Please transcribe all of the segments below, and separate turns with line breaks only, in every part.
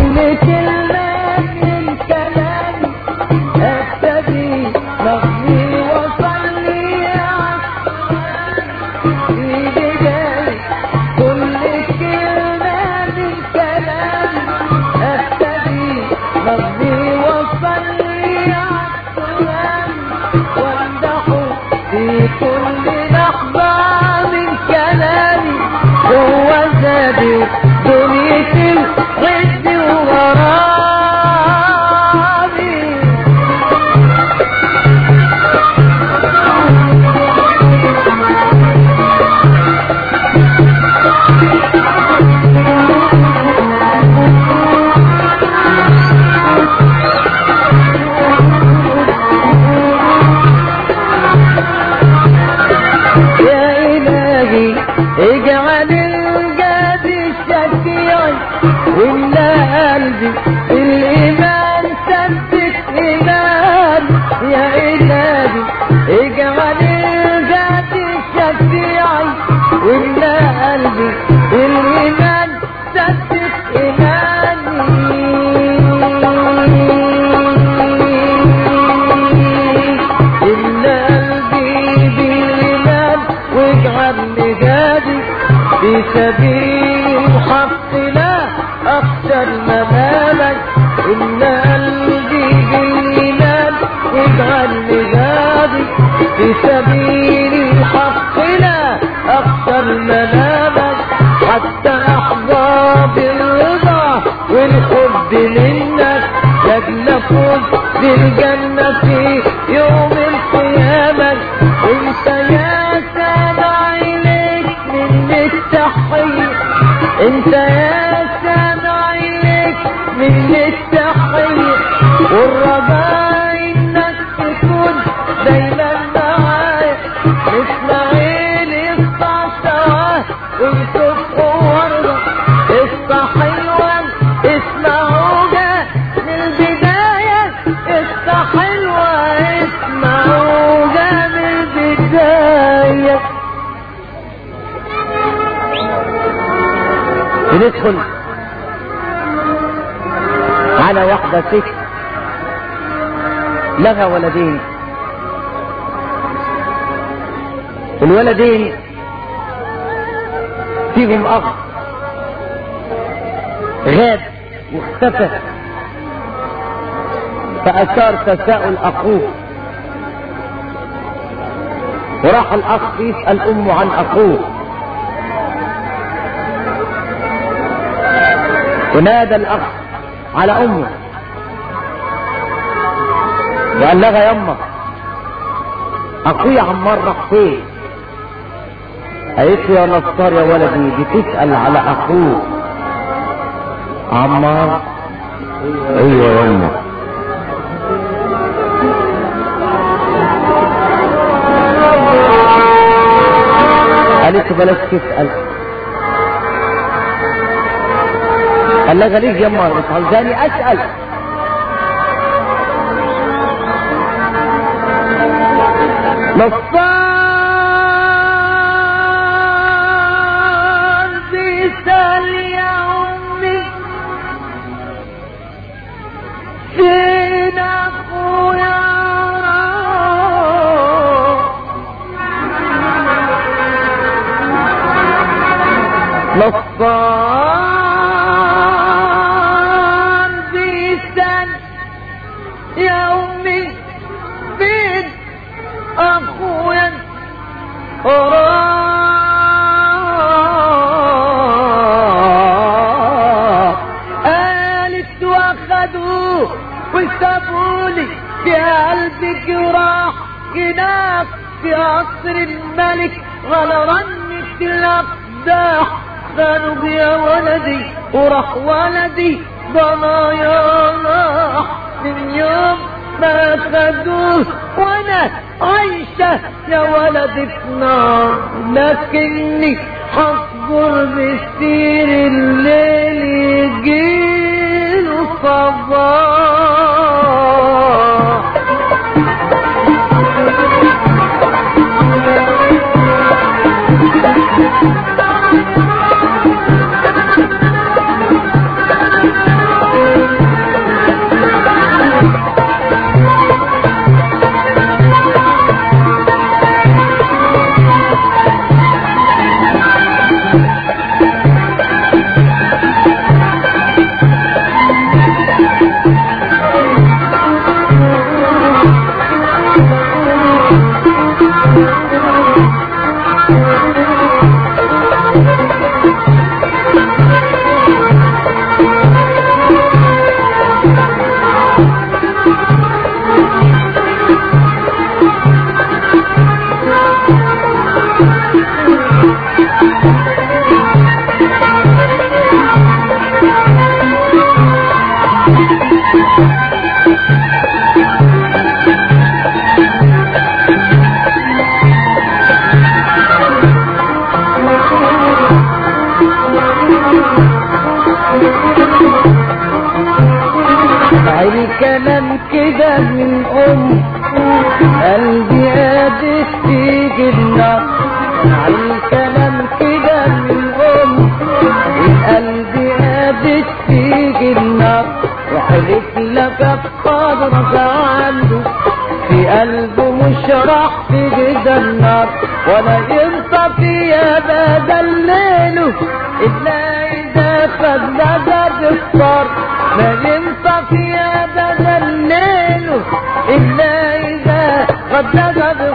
كل كلمة من كلامي ابتدي نغني وصلي في بداية كل كلمة من كلامي ابتدي نغني وصلي وامدحه في كل لحظة من كلامي هو زادي دنيتي وغدي وغرامي يا إلهي اجعل الجاد شفيعي واملا قلبي الإيمان ثبت إيمان يا إلهي اجعل الجاد شفيعي واملا قلبي الإيمان ثبت إيماني إلا قلبي بالإيمان واجعل لجادي في سبيل الحق لا أخشى المنامك إلا قلبي بالإيمان واجعل لجادي في سبيل الحق لا أخشى المنامك حتى أحظى بالرضا والحب منك لاجل فوز بالجنة في يوم القيامة انت يا سامع إليك من التحية انت يا سامع إليك من التحية والرجاء انك تكون دايما معايا اسماعيل يقطع سواه ويشوف ورده قصة حلوة اسمعوها من البداية قصة حلوة اسمعوها من البداية بندخل على واحدة ست لها ولدين الولدين فيهم أخ غاب واختفى فأثار تساؤل أخوه وراح الأخ يسأل أمه عن أخوه ونادى الأخ على أمه وقال لها يما أخويا عمار راح فين قالت له يا نصار يا ولدي بتسأل على أخوه عمار ايوه يا يما قالت له بلاش تسأل قال لها غريب يما مش عاوزاني اسأل نصار بيسأل يا أمي فين أخويا نصار بيسأل يا أمي فين أخويا راح قالت واخدوه وسابولي في قلبي جراح هناك في قصر الملك على رنة الأقداح خانوا يا ولدي وراح ولدي ضنايا راح من يوم ما خدوه وانا عايشة يا ولدي في نار لكني هصبر بسير الليل يجيله صباح الكلام كده من أم قلبي قادت تيجي النار الكلام كده من أم قلبي قادت تيجي النار وحلف لك بقدرك عنده في قلبه مش راح تجد النار ولا ينطى في ابدا ليله الا اذا خد نجد الصار ما ينطى في ابدا ليله الا اذا قد نجد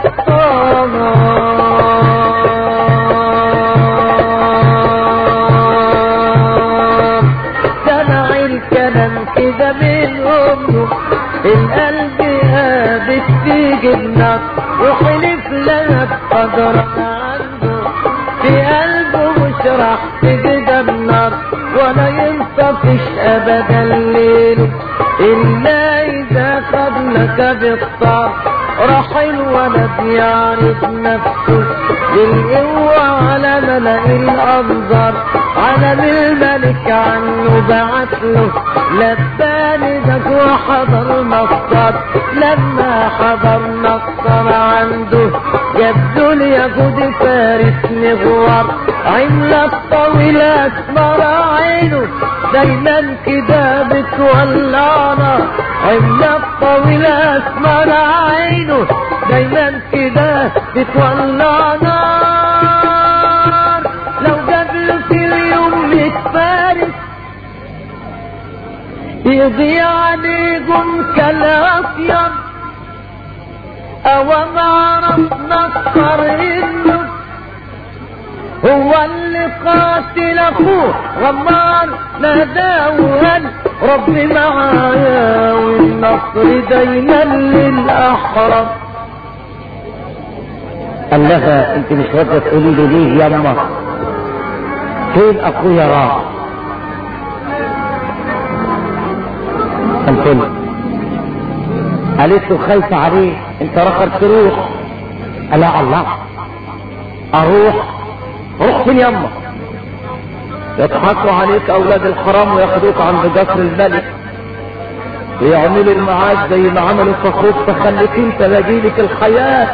الصار سمع الكلام كده من امه القلب هابت في جبنك وحلف لها بقدر عنده في قلبه مش راح تجد النار ولا ينطفش ابدا الليل الا اذا قبلك بالطار راح الولد يعرف نفسه بالقوة على ملأ الأنظار علم الملك عنه بعت له لباني ذاك وحضر نصر لما حضر نصر عنده جاب له اليهود فارس مغوار عملة طويلة اسمر عينه دايما كده بتولعنا عملة طويلة اسمر عينه دايما كده بتولع نار لو قبل في اليوم متفارس يضيع عليكم كالعصيان او ما عرف نصر انه هو اللي قاتل اخوه غمار ناداه وقال ربي معايا والنصر دايما للاحرار
قال لها انت مش راضيه تقولي لي ليه يما فين اخويا راح قلت له قالت له خايفه عليه انت رخر تروح قال لا الله اروح روح فين يما
يضحكوا عليك اولاد الحرام وياخدوك عند قصر الملك ويعملوا معاك زي ما عملوا في اخوك فخليك انت بديلك الحياه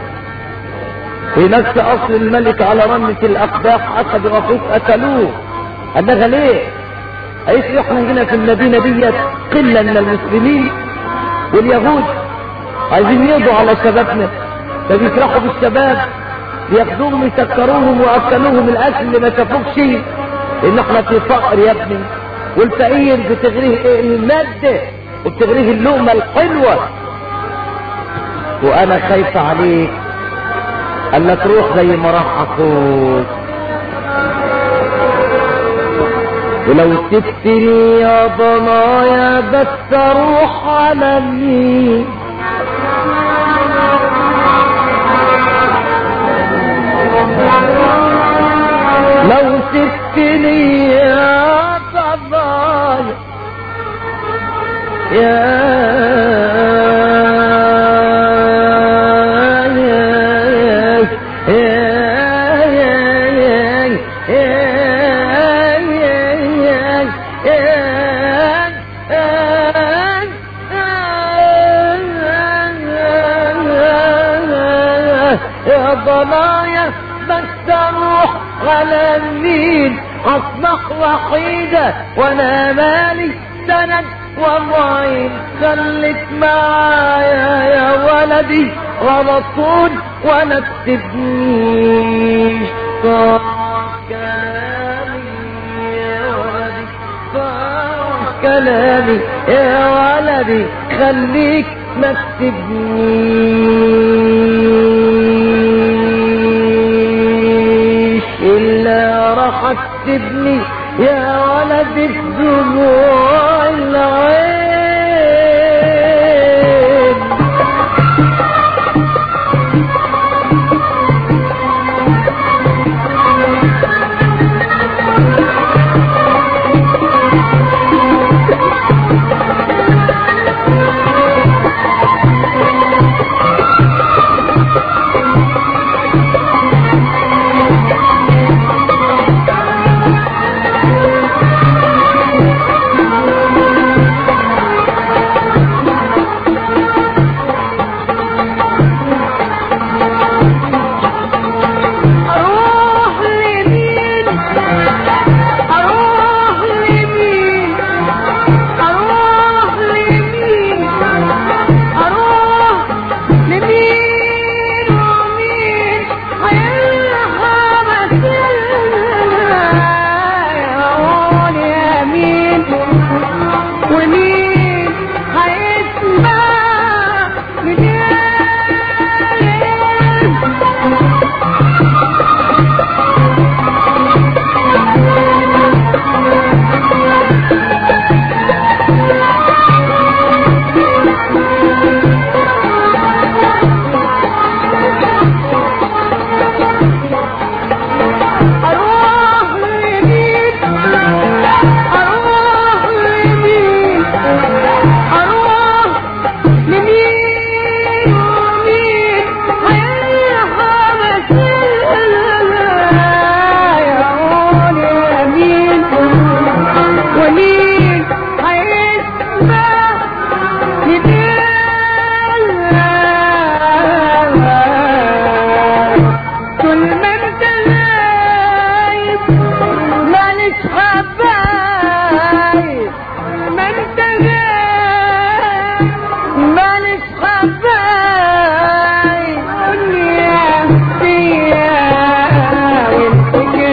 في نفس اصل الملك على رمة الاقداح اخذوا اخوك قتلوه قال لها ليه قالت لي احنا هنا في المدينة ديت قلة من المسلمين واليهود عايزين يقضوا على شبابنا فبيفرحوا بالشباب ياخدوهم يسكروهم واكلوهم الاكل اللي ما شافوش شيء ان احنا في فقر يا ابني والفقير بتغريه ايه المادة وبتغريه اللقمة الحلوة وانا خايفة عليك قال لك روح زي ما راح اخوك ولو سبتني يا ضنايا بس اروح على مين لو سبتني يا ضنايا يا ضنايا بس اروح على النيل اصبح وحيدة وانا مالي سند والله خليك معايا يا ولدي على طول ولا تسيبنيش صار كلامي يا ولدي صار كلامي يا ولدي خليك ما تسيبنيش الا راح حسبني يا ولد الدموع العين
اروح لمين اروح لمين اروح لمين اروح لمين ومين هيلحق يقول يا مين ومين هيسمع منين اروح لمين اروح لمين اروح لمين ومين هيرحم يقول يا مين ومين هيسمع يدين كل ما انت غايب مالك حبايب ما انت غايب مالك حبايب دنيا فيها والفكر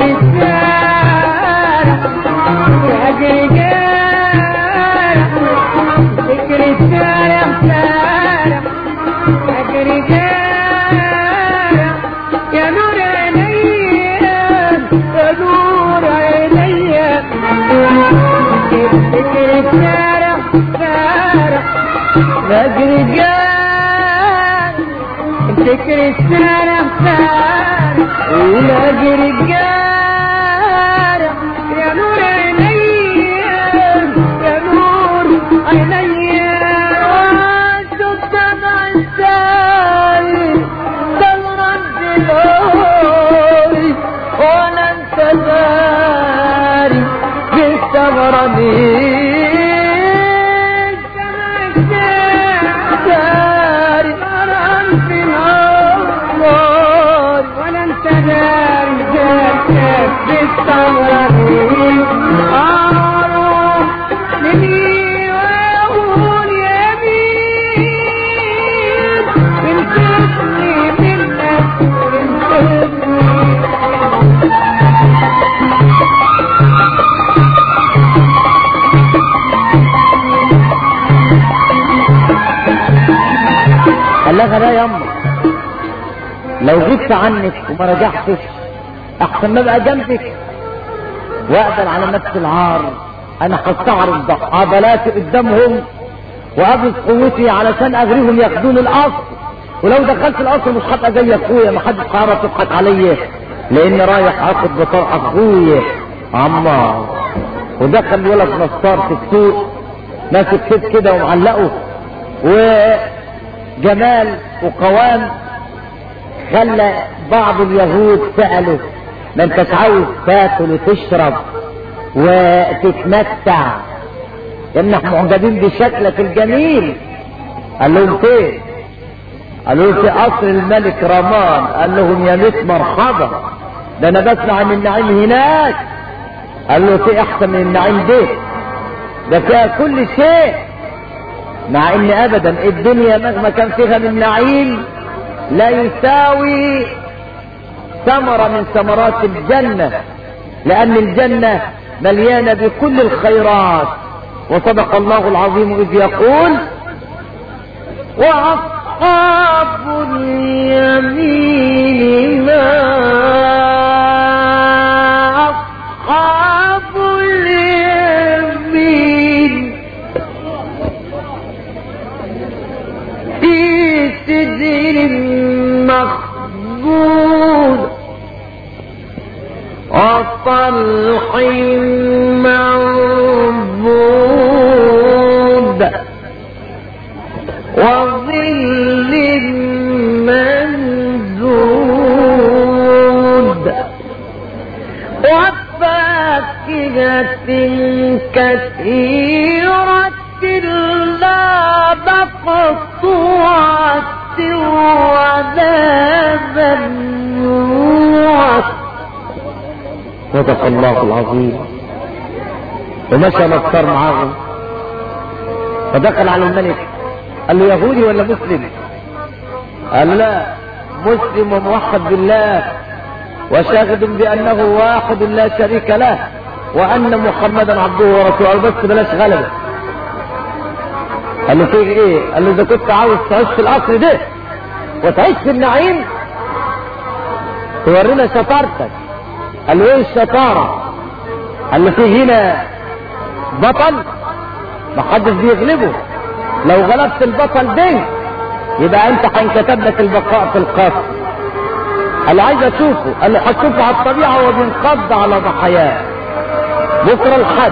سارح يا رجال فكر سارح سارح يا رجال يا نور عينيا يا نور عينيا فكر سارح سارح يا رجال فكر سارح سارح يا رجال يا نور عينيا يا نور عينيا شفت بعساي ثورة دلوي وانا انت داري بالثغرة داري مرام في الأرض ولا انت داري داري بالثغرة أروح لمين وأقول يمين انتبني منك انتبني
قال لها لا يما لو غبت عنك وما رجعتش احسن ما ابقى جنبك واقبل على نفس العار انا هستعرض عضلاتي قدامهم وابذ قوتي علشان اغريهم ياخدوني القصر ولو دخلت القصر مش هبقى زي اخويا ما حدش هيعرف يضحك عليا لاني رايح اخد بطاقه اخويا عمار ودخل الولد نصار في السوق ماسك سيف كده ومعلقه وجمال وقوام خلى بعض اليهود سألوا ما انت عاوز تاكل وتشرب وتتمتع انك معجبين بشكلك الجميل قال لهم فين قالوا له في قصر الملك رمان قال لهم يا ميت مرحبا ده انا بسمع عن النعيم هناك قال له في احسن من النعيم ده ده فيها كل شيء مع ان ابدا الدنيا مهما كان فيها من نعيم لا يساوي ثمرة من ثمرات الجنة لان الجنة مليانة بكل الخيرات وصدق الله العظيم اذ يقول واصحاب اليمين ما أصحاب اليمين في سدر مخبول وطلح منضود وظل ممدود وفاكهة كثيرة لا مقطوعة ولا ممنوعة
صدق الله العظيم ومشى مكار معاهم فدخل على الملك قال له يهودي ولا مسلم قال لا مسلم وموحد بالله وشاهد بانه واحد لا شريك له وان محمدا عبده ورسوله قال بس بلاش غلبه قال له فيه ايه قال له اذا كنت عاوز تعيش في القصر ده وتعيش في النعيم تورينا شطارتك قال له ايه الشطاره قال له فيه هنا بطل محدش بيغلبه لو غلبت البطل ده يبقى انت هينكتب لك البقاء في القصر قال له عايز اشوفه قال له هتشوفه على الطبيعه وهو بينقض على ضحاياه بكره الحد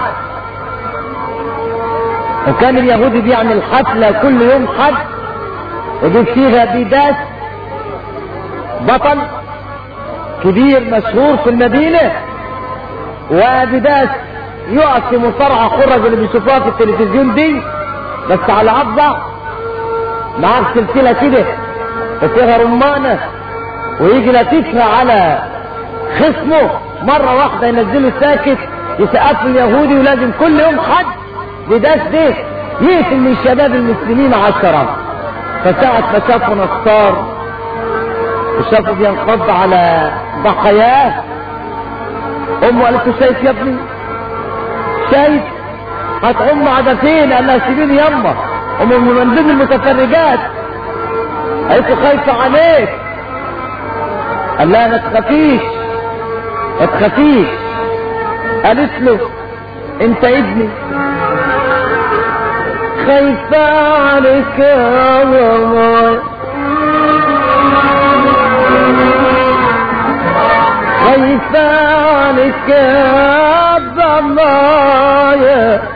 وكان اليهودي بيعمل حفله كل يوم حد يجيب فيها بيداس بطل كبير مشهور في المدينه وبيداس يقف في مصارعه خرج اللي بيشوفوها في التلفزيون دي بس على عضة معاه سلسلة كده وفيها رمانة ويجي لطيفها على خصمه مرة واحدة ينزله ساكت يسقف اليهودي ولازم كل يوم حد بداس ده يقتل من شباب المسلمين عشرة فساعة ما شافوا نصار وشافوا بينقض على ضحاياه امه قالت له شايف يا ابني شايف هتعم عدسين قال لها سيبيني يما ام من ضمن المتفرجات قالت له خايفه عليك قال لها ما تخافيش ما تخافيش قالت له انت ابني خايفه عليك يا ماما خايفه عليك يا ضمايا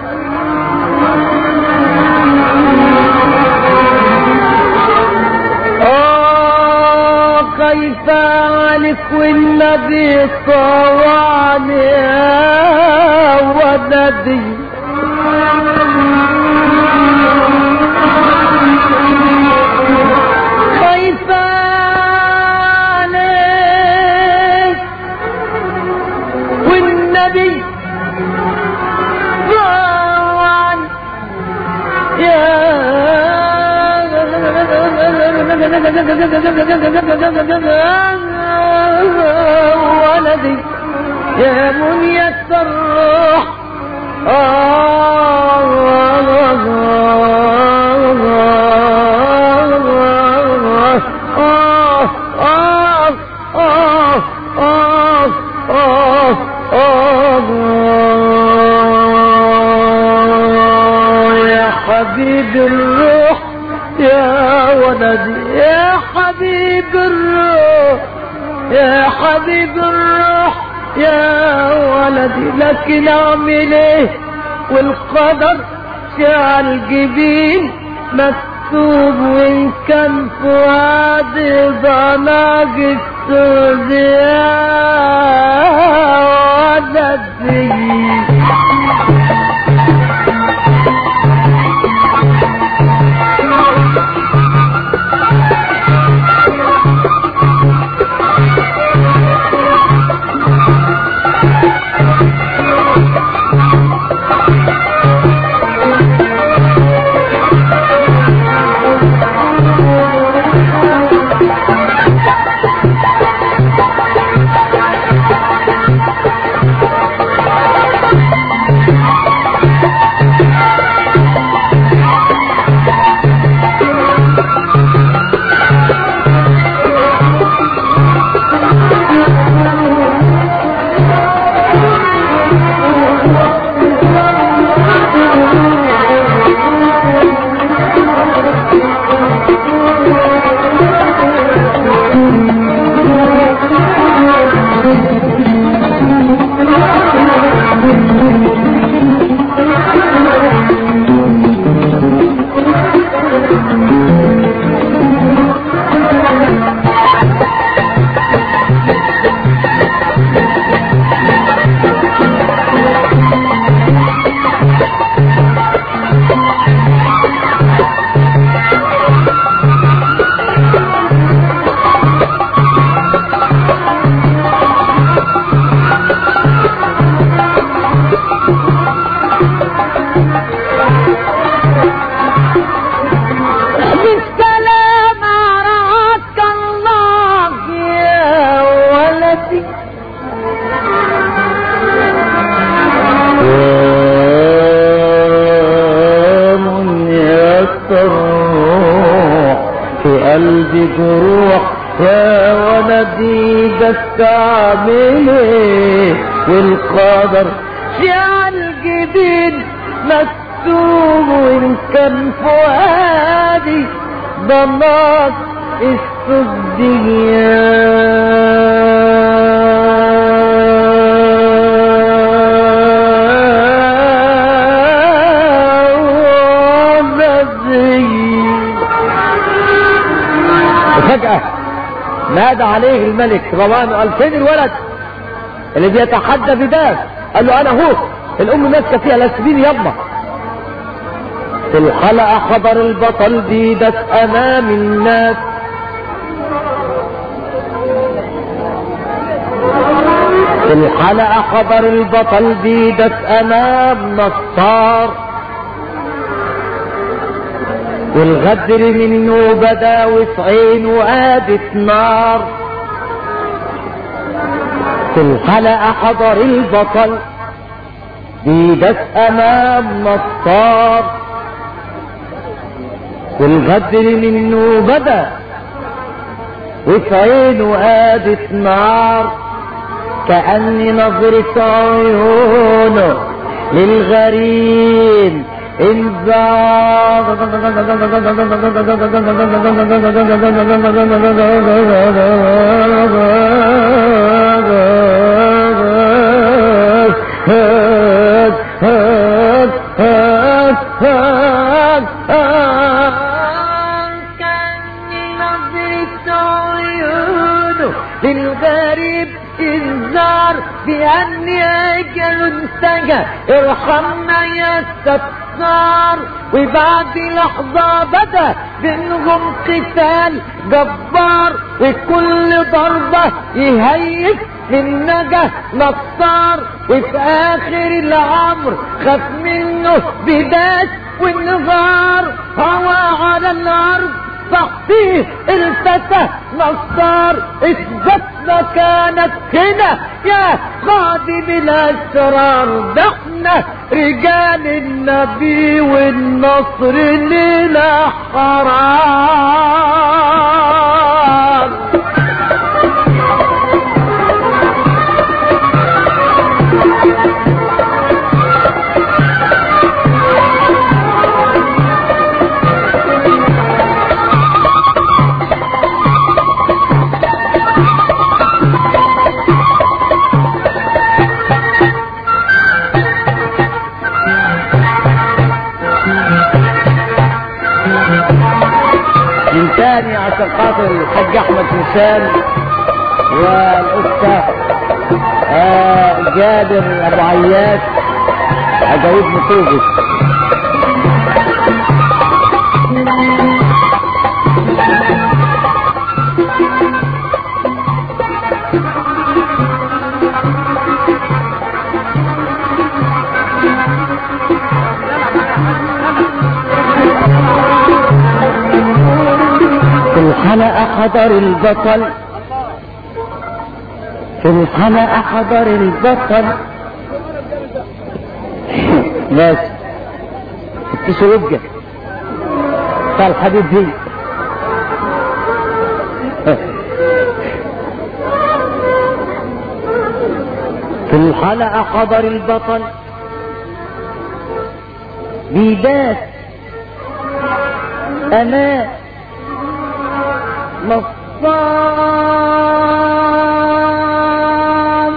آه خايفة عليك والنبي طوعني يا ولدي خايفة عليك والنبي طوعني يا ولدي يا منية الروح يا حبيب الروح يا ولدي يا حبيب الروح يا حبيب الروح يا ولدي لكن اعمل ايه والقدر شعل جبين مكتوب وان كان فؤادي ضناج السود يا ولدي
غلام يسرح في قلبي جروح يا ولدي بستعمله والقدر جعل جبين مكتوب وان كان فؤادي ضمات
وفجأة نادى عليه الملك روان قال فين الولد اللي بيتحدى بداس قال له انا هو الام ماسكه فيها لا سيبيني يابا في الحلقة حضر البطل بيدس امام الناس في الحلقة حضر البطل بيدس امام نصار والغدر منه بدا وفي عينه قادت نار في الحلقة حضر البطل بيدس امام نصار والغدر منه بدا وفي عينه قادت نار كأن نظرة عيونه للغريب للغريب انذار بأني أجل انتهى ارحمنا يا ستار وبعد لحظة بدا بينهم قتال جبار وكل ضربة يهيج للنجا نصار وفي آخر العمر خاف منه بداس والنظار هو على الأرض صحفيه الفتى نصار اثبت مكانك هنا يا خادم الاسرار ده احنا رجال النبي والنصر لنا حرام من تاني عشان خاطر الحاج احمد هشام والاخت آه جابر ابو عياش عجاوب مطوبس في الحلقة حضر البطل في الحلقة حضر البطل ماشي اكتشوا يبقى قال الحديد دي في الحلقة حضر البطل بيدات أمان نصار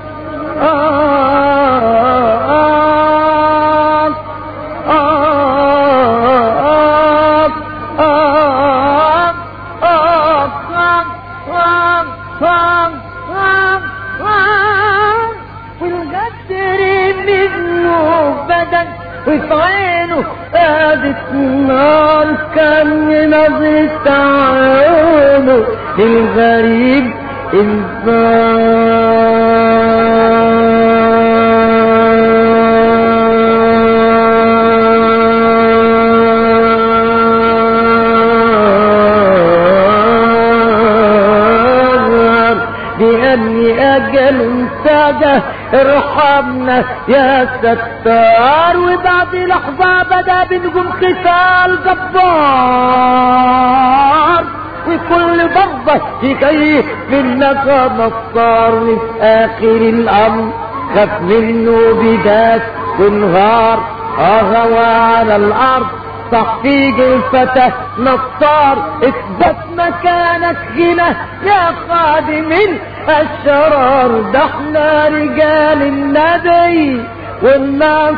والقدر منه بدن وفي عينه قادت نار كان نظرة عينه للغريب إنذار بأني أجل انتهى ارحمنا يا ستار وبعد لحظة بدا بنجوم قتال جبار وكل ضربة يجي منك نصار وفي آخر الأمر خاف منه بداس وانهار أغوى على الأرض تحقيق الفتى نصار اثبت مكانك هنا يا خادم الاشرار ده احنا رجال النبي والناس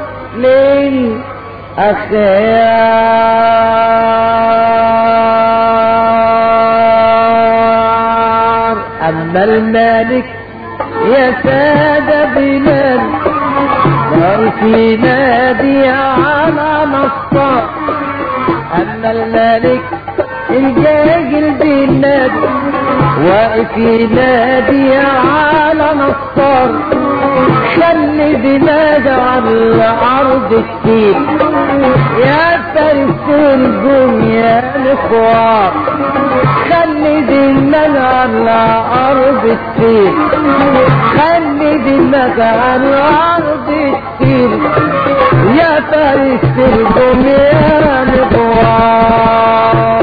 للأخيار أما المالك يا سادة بلاد نار في نادي على نصار أما الملك الجاهل بالنادي واقف ينادي على نصار خلي بلاد على الأرض كتير يا فارس الجم يا الإخوان خلي دماغ على أرض كتير خلي دماغ على أرض كتير يا فارس الجم يا الإخوان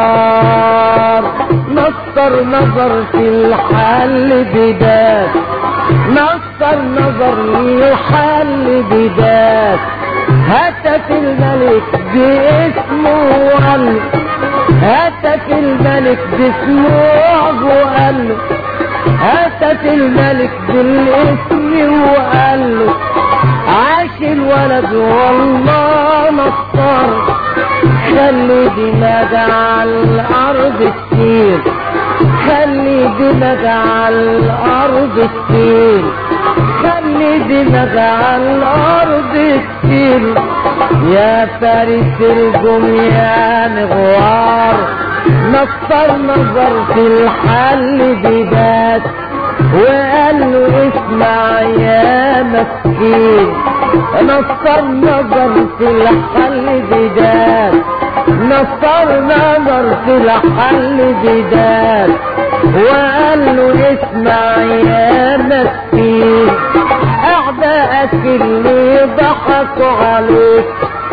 نصر نظر في الحل بداس نصر نظر الحل بداس هتف الملك باسمه وقال هتف الملك باسمه وقال هتف الملك بالاسم وقال له عاش الولد والله نصر خلي دماغ على الارض كتير خلي دماغ على الارض كتير خلي دماغ على الارض كتير يا فارس الجميع مغوار نصر نظر في الحل ببات وقال له اسمع يا مسكين نصر نظر في الحل بدال نصر نظر في الحل بدال وقال له اسمع يا مسكين اعدائك اللي ضحكوا عليك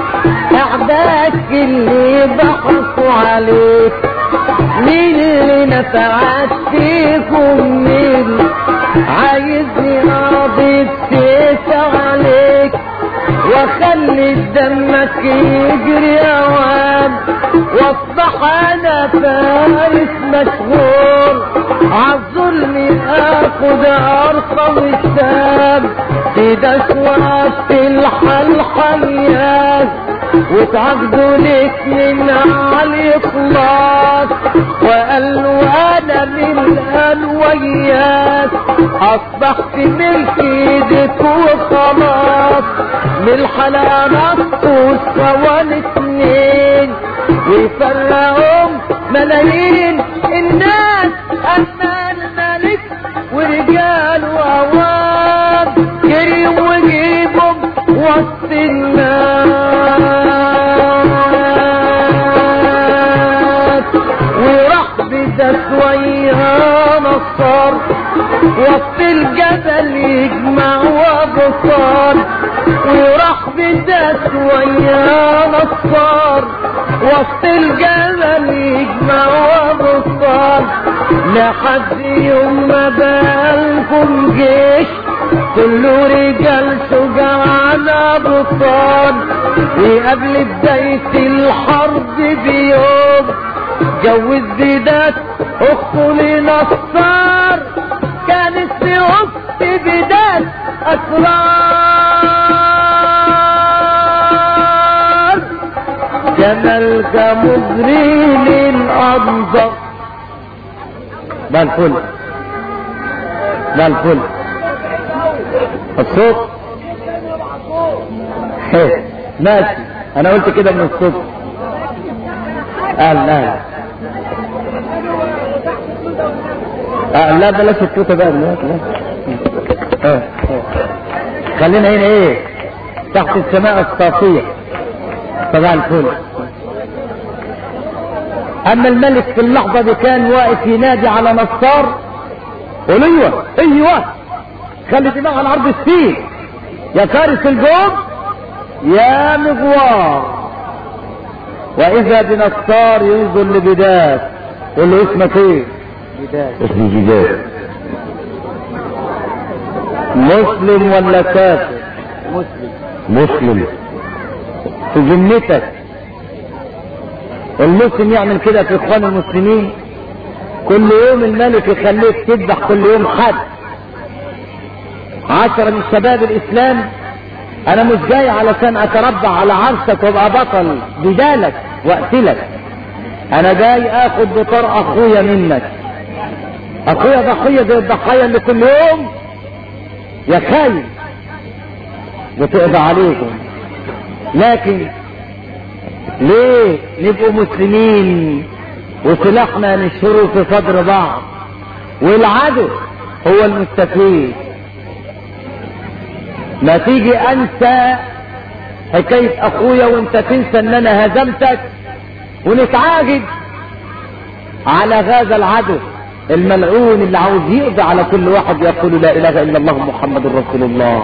اعدائك اللي ضحكوا عليك مين اللي نفعت فيكم مين عايزني اقضي بسيس عليك واخلي دمك يجري اوام واصبح انا فارس مشهور عالظلم اخد ارقى وسام في دسوة في الحلحيات وتعقدوا الاتنين على الاخلاص وقال له انا من الالويات اصبحت ملك ايدك وخلاص من الحلال والصوان اتنين ويفرقهم ملايين الناس اما الملك ورجال وعوام كريم وجيبهم وسط الناس وراح بدك ويا نصار وسط الجبل يجمع وابصار وراح بدك ويا نصار وسط الجبل يجمع وابصار لحد يوم ما بالكم جيش كله رجال شجعان ابطال وقبل بداية الحرب بيوم جوز بدات اخته لنصار كانت في اخت بدات اسرار جمالك مجري للانظر ده الفل ده الفل الصوت إيه، ماشي انا قلت كده من الصوت قال لا آه لا بلاش التوته بقى لا لا آه. آه. خلينا هنا ايه تحت السماء الصافية صباح الفل اما الملك في اللحظة دي كان واقف ينادي على نصار قول ايوه ايوه خلي دماغ على عرض السين يا كارث الجوب يا مغوار واذا بنصار ينظر لبداس يقول له اسمك ايه
اسمي جداد
مسلم ولا كافر
مسلم مسلم
في ذمتك المسلم يعمل كده في اخوان المسلمين كل يوم الملك يخليك تذبح كل يوم حد عشرة من شباب الاسلام انا مش جاي علشان اتربع على عرشك وابقى بطل بدالك واقتلك انا جاي اخد بطار اخويا منك اخويا ضحية زي الضحايا اللي كل يوم يا خاين بتقضى عليكم لكن ليه نبقوا مسلمين وسلاحنا نشهره في صدر بعض والعدو هو المستفيد ما تيجي انسى حكاية اخويا وانت تنسى ان انا هزمتك ونتعاجب على هذا العدو الملعون اللي عاوز يقضي على كل واحد يقول لا اله الا الله محمد رسول الله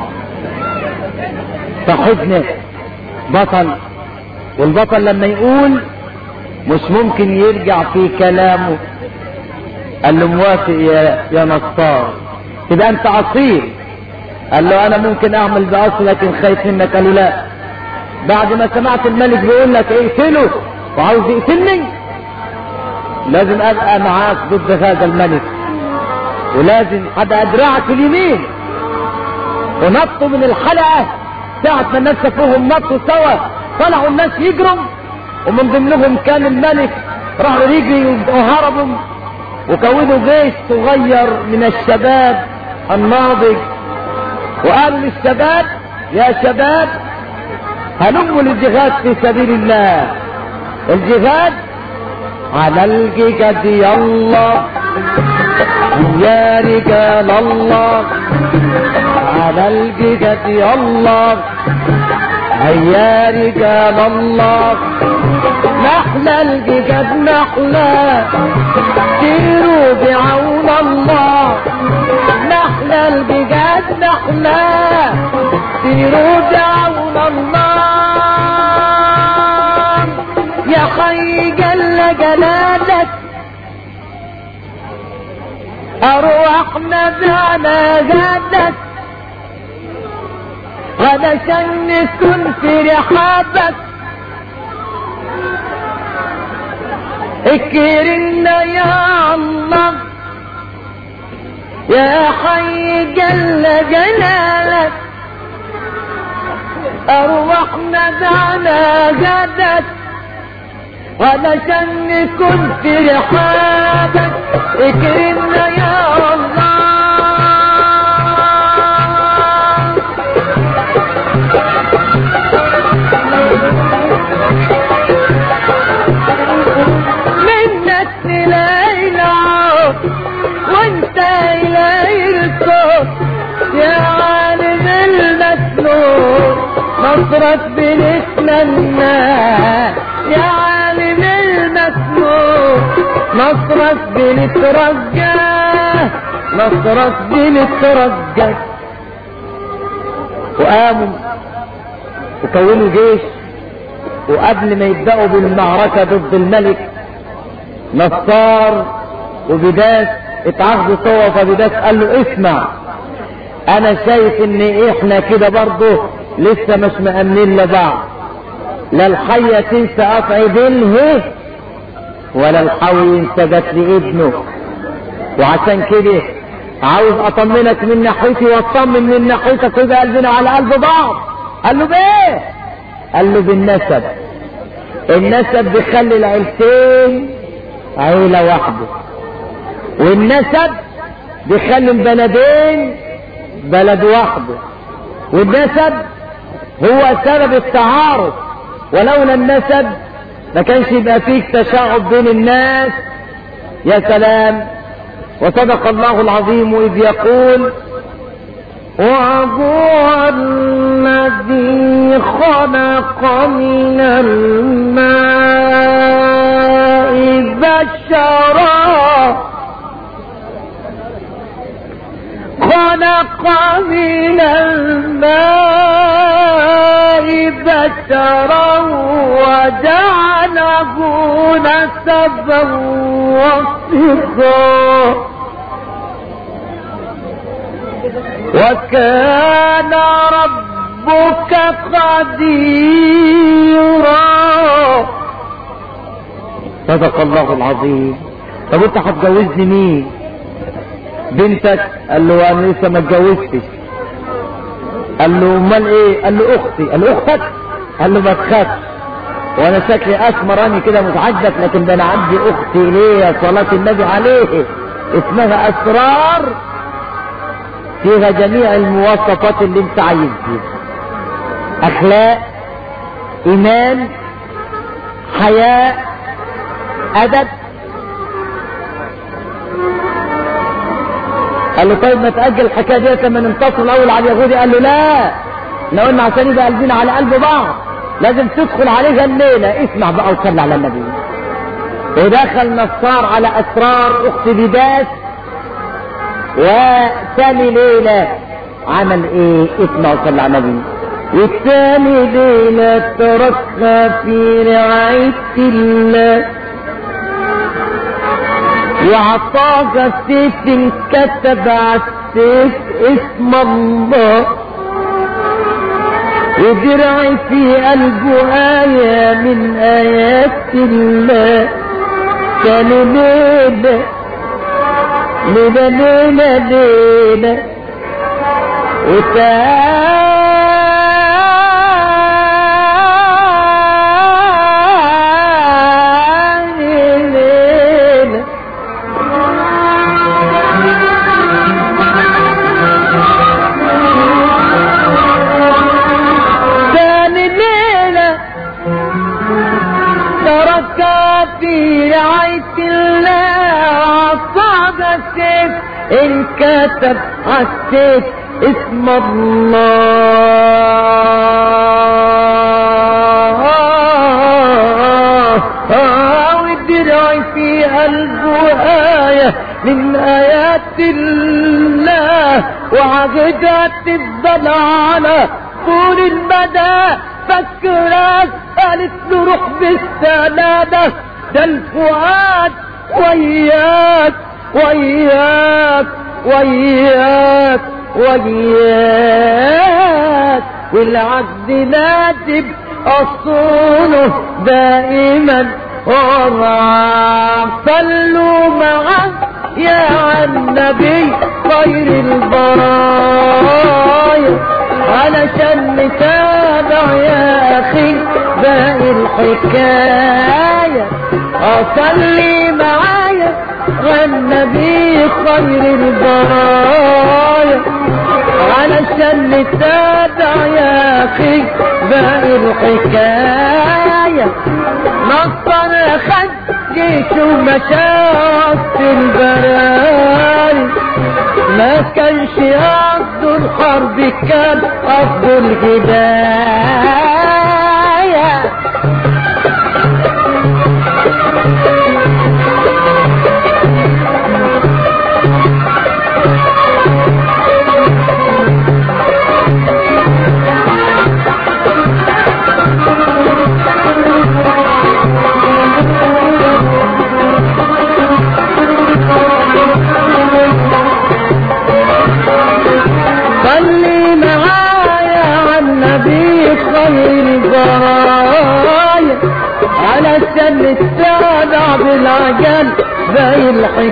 فحزن بطل والبطل لما يقول مش ممكن يرجع في كلامه قال له موافق يا يا نصار تبقى انت اصيل قال له انا ممكن اعمل باصل لكن خايف منك قال له لا بعد ما سمعت الملك بيقول لك اقتله وعاوز يقتلني لازم ابقى معاك ضد هذا الملك ولازم حد ادرعك اليمين ونطوا من الحلقه ساعة ما الناس شافوهم نطوا سوا طلعوا الناس يجروا ومن ضمنهم كان الملك راحوا يجري وهربوا وكونوا جيش صغير من الشباب الناضج وقالوا للشباب يا شباب هلموا للجهاد في سبيل الله الجهاد على الجهاد يلا يا رجال الله على الجهاد يلا هيا رجال الله نحلى الجهاد نحلى سيروا بعون الله نحلى الجهاد نحلى سيروا بعون الله يا حي جل جلالك أرواحنا بعنا جدك علشان نكون في رحابك اكرمنا يا الله يا حي جل جلالك أرواحنا دعنا جدك علشان نكون في رحابك اكرمنا يا الله منك تلاقي العود وانت الهي الصوت يا عالم المسلوب نصرك بنتمنى يا عالم المسلوب نصرك بنترجاه نصرك بنترجاه وقاموا وكونوا جيش وقبل ما يبدأوا بالمعركة ضد الملك نصار وبداس اتعاقدوا سوا فبداس قال له اسمع انا شايف ان احنا كده برضه لسه مش مأمنين لبعض لا الحية تنسى قطع دينه ولا الحوي ينسى قتل ابنه وعشان كده عاوز اطمنك من ناحيتي واطمن من ناحيتك ويبقى قلبنا على قلب بعض قال له بايه قال له بالنسب النسب بيخلي العيلتين عيلة واحدة والنسب بيخلي البلدين بلد واحدة والنسب هو سبب التعارف ولولا النسب ما كانش يبقى فيك تشاعب بين الناس يا سلام وصدق الله العظيم إذ يقول وهو الذي خلق من الماء بشرا خلق خلق من الماء بشرا وجعله نسبا وصفا وكان ربك قديرا صدق الله العظيم طب انت هتجوزني مين بنتك قال له انا لسه ما اتجوزتش قال له امال ايه قال له اختي قال له اختك قال له ما تخافش وانا شكلي اسمر اني كده متعجب لكن ده انا عندي اختي ليه يا صلاة النبي عليه اسمها اسرار فيها جميع المواصفات اللي انت عايز فيها اخلاق ايمان حياء ادب قال له طيب ما تأجل الحكاية ديت لما ننتصر الأول على اليهودي قال له لا احنا قلنا عشان يبقى قلبنا على قلب بعض لازم تدخل عليها الليلة اسمع بقى وصلي على النبي ودخل نصار على أسرار أخت بداس وثاني ليلة عمل ايه اسمع وصلي على النبي والثاني ليلة تركها في رعاية الله وعطاك السيف انكتب على السيف اسم الله ودرعي في قلبه آية من آيات الله كان ليلة ليلة ليلة ليلة وتاني ليلة ثاني ليلة ترك في رعاية الله صعد السيف انكتب عالسيف اسم الله والدرع في قلبه آية من آيات الله وعقدت تفضل على طول المدى فكرت قالت له روح بالسلامة ده الفؤاد وياك وياك وياك وياك والعبد لازم أصونه دائما ورعا صلوا معه يا النبي خير البرايا علشان نتابع يا أخي باقي الحكاية أصلي معايا والنبي خير البرايا علشان نتابع يا أخي باقي الحكاية نصر خد جيش ومشاط البرايا ما كانش قصده الحرب كان قصده الهداية صلي معايا على النبي خير البرايا علشان نتابع بالعجل زي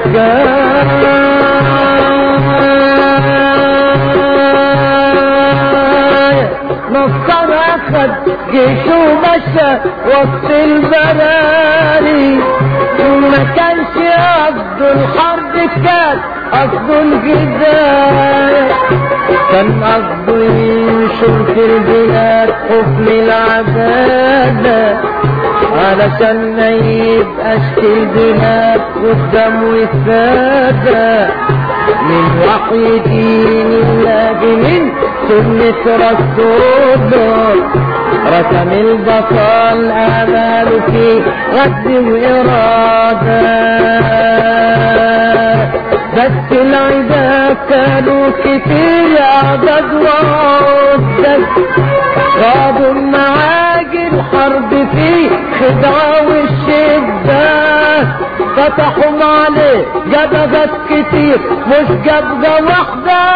الحكاية نصر أخد جيشه ومشى وسط البراري ما كانش قصده الحرب كان قصده الجزاية كان قصده ينشر في البلاد حكم العدالة علشان ما يبقاش في البلاد قدام وسادة من وحي دين الله من سنة رسوله رسم البطل آمال في غد وإرادة بس العدا كانوا كتير عدد وعدد غابوا معاج الحرب في خدعة والشدة فتحوا عليه جبهات كتير مش جبهة واحدة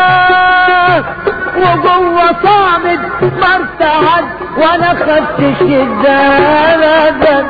وجوه صامد ما ارتعد وانا خدت شدة ابدا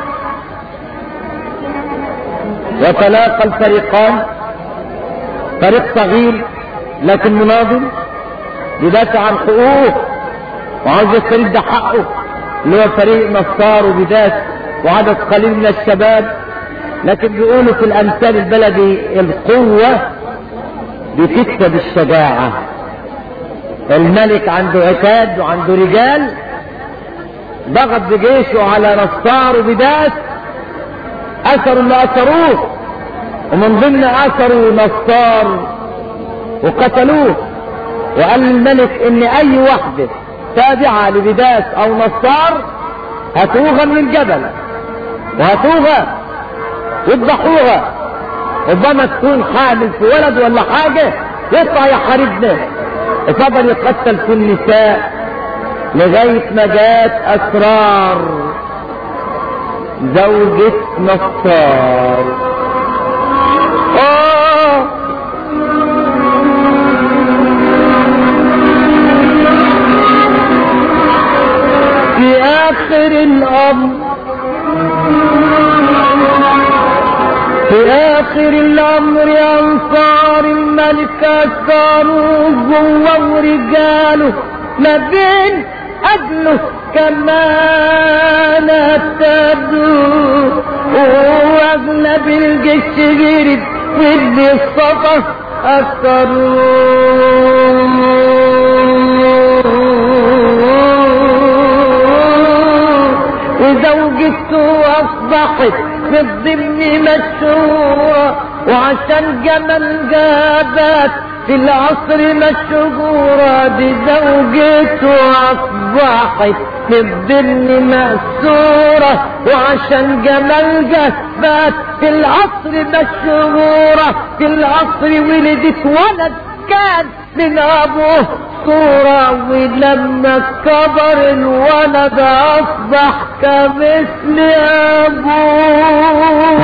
وتلاقى الفريقان فريق صغير لكن مناضل يدافع عن حقوقه وعاوز الفريق ده حقه اللي هو فريق نصار وبداس وعدد قليل من الشباب لكن بيقولوا في الامثال البلدي القوة بتكسب الشجاعة الملك عنده عتاد وعنده رجال ضغط بجيشه على نصار وبداس اثروا اللي اثروه ومن ضمن اثروا نصار وقتلوه وقال الملك ان اي واحدة تابعة لبداس او نصار هاتوها من الجبل وهاتوها واذبحوها ربما تكون حامل في ولد ولا حاجة يطلع يحاربنا فضل يقتل في النساء لغاية ما جات اسرار زوجة نصار آه في آخر الأمر في آخر الأمر أنصار الملك أسروا جوا ورجاله ما بين أجله كمان ابتدوا وأغلب الجيش جرد ودي الصفا أكثروا وزوجته أصبحت في الضمن مشهورة وعشان جمال جابت في العصر مشهورة دي زوجته أصبحت في الضمن مأسورة وعشان جمال جابت في العصر مشهورة في العصر ولدت ولد كان من أبوه صورة ولما كبر الولد أصبح كمثل أبوه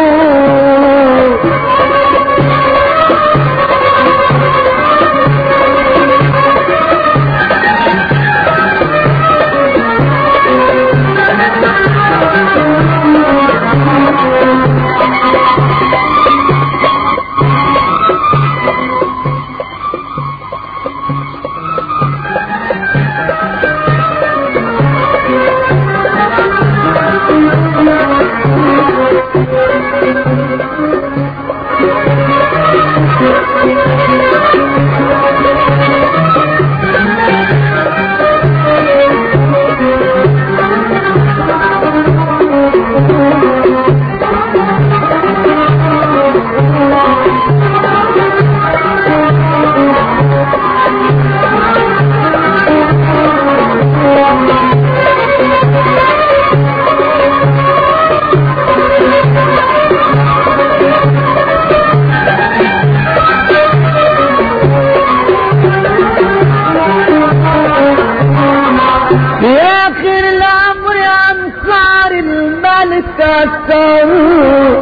في آخر الأمر أنصار الملك أثروا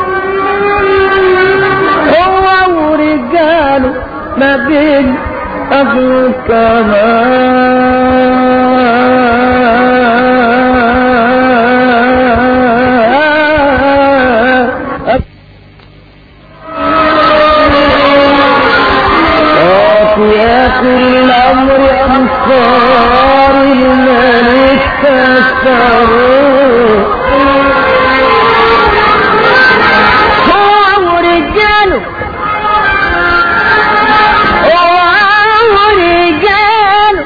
هو ورجاله ما بين أهل كمان وفي آخر الأمر أنصار الملك كسروا هو ورجاله هو ورجاله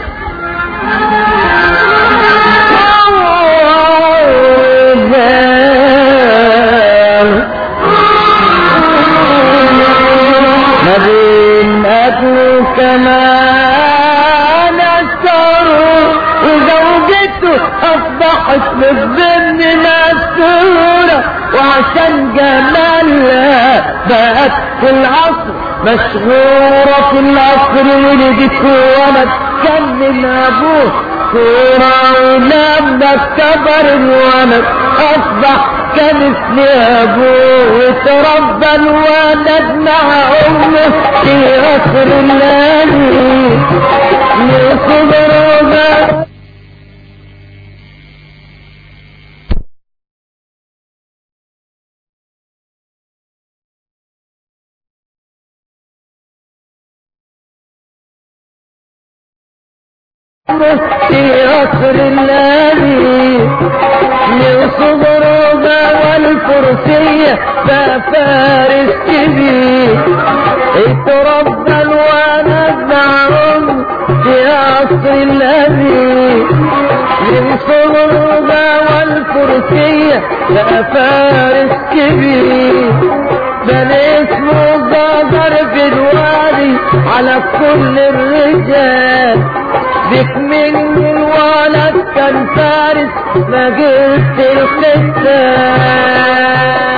ما بين أبو كمان أسروا وزوجته أصبحت بالذن مسرورة وعشان جمالها بقت في العصر مشهورة في العصر ولدت ولد كان من ابوه صورة ولما كبر الولد اصبح كان اسم ابوه تربى الولد مع امه في عصر الليل لصبر وبقى في عصر الليل لصبر والفرسية ففارس كبير اتربى الولد معهم في عصر الذي من صغرها والفرسية ففارس كبير بل اسمه ظهر في الوادي على كل الرجال بك من الولد كان فارس ما قلت الختان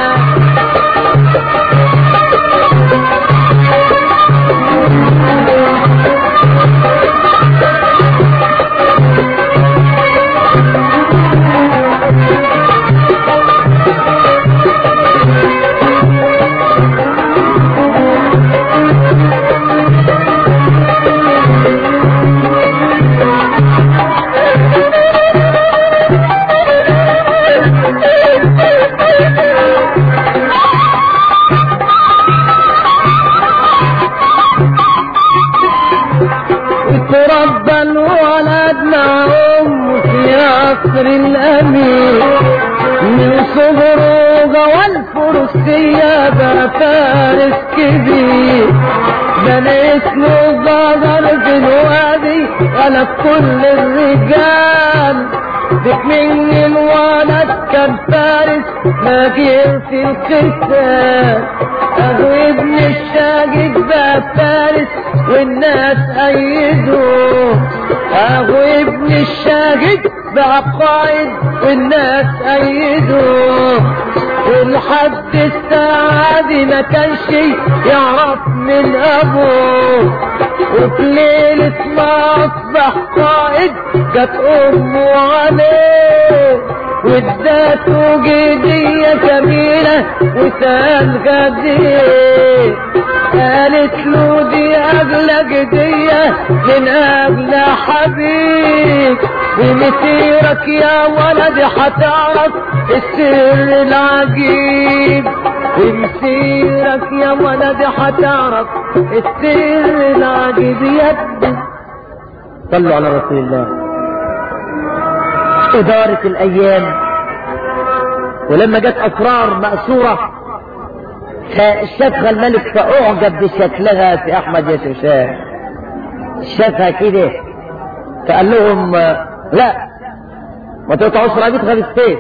تربى الولد مع أمه في عصر الأمير من صغره والفرسية بقى فارس كبير بل اسمه ظهر في الوادي على كل الرجال بك من الولد كان فارس ما في القتال اهو ابن الشاقق بقى فارس والناس ايدوه اهو ابن الشاقق بقى قائد والناس ايدوه ولحد الساعة دي ما كانش يعرف من ابوه وفي ليلة ما اصبح قائد جت امه عليه واداته جدية جميلة وسال غديه قالت له دي اغلى جدية من اغلى حبيب ومسيرك يا ولدي هتعرف السر العجيب ومسيرك يا ولدي هتعرف السر العجيب يا ابني
صلوا على رسول الله
إدارة الأيام ولما جت أسرار مأسورة شافها الملك فأعجب بشكلها في أحمد يا شوشان شافها كده فقال لهم لا ما تقطعوش رقبتها بالسيف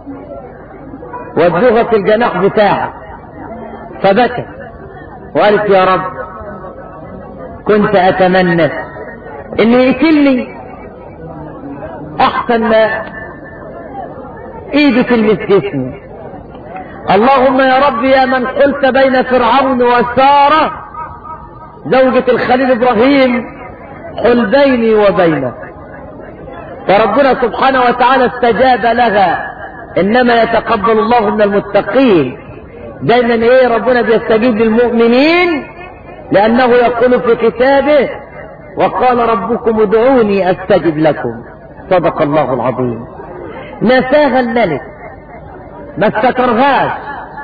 ودوها في الجناح بتاعها فبكى وقالت يا رب كنت أتمنى إن يقتلني أحسن ما إيدي تلمس جسمي اللهم يا رب يا من قلت بين فرعون وسارة زوجة الخليل إبراهيم حل بيني وبينك فربنا سبحانه وتعالى استجاب لها إنما يتقبل الله من المتقين دايما إيه ربنا بيستجيب للمؤمنين لأنه يقول في كتابه وقال ربكم ادعوني أستجب لكم صدق الله العظيم نساها الملك ما استترهاش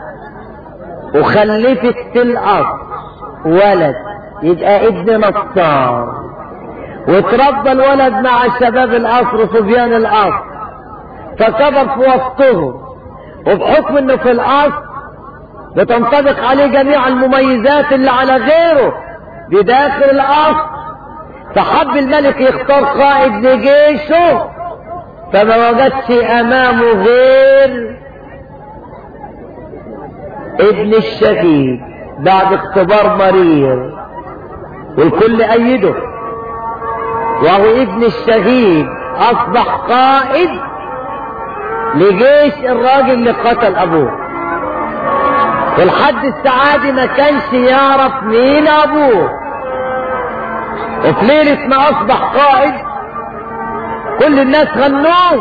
وخلفت في الأرض ولد يبقى ابن نصار وتربى الولد مع شباب القصر صبيان القصر فكبر في وسطهم وبحكم انه في القصر بتنطبق عليه جميع المميزات اللي على غيره بداخل القصر فحب الملك يختار قائد لجيشه فما وجدش امامه غير ابن الشهيد بعد اختبار مرير والكل ايده وهو ابن الشهيد اصبح قائد لجيش الراجل اللي قتل ابوه والحد السعادي ما كانش يعرف مين ابوه وفي ليلة ما اصبح قائد كل الناس غنوه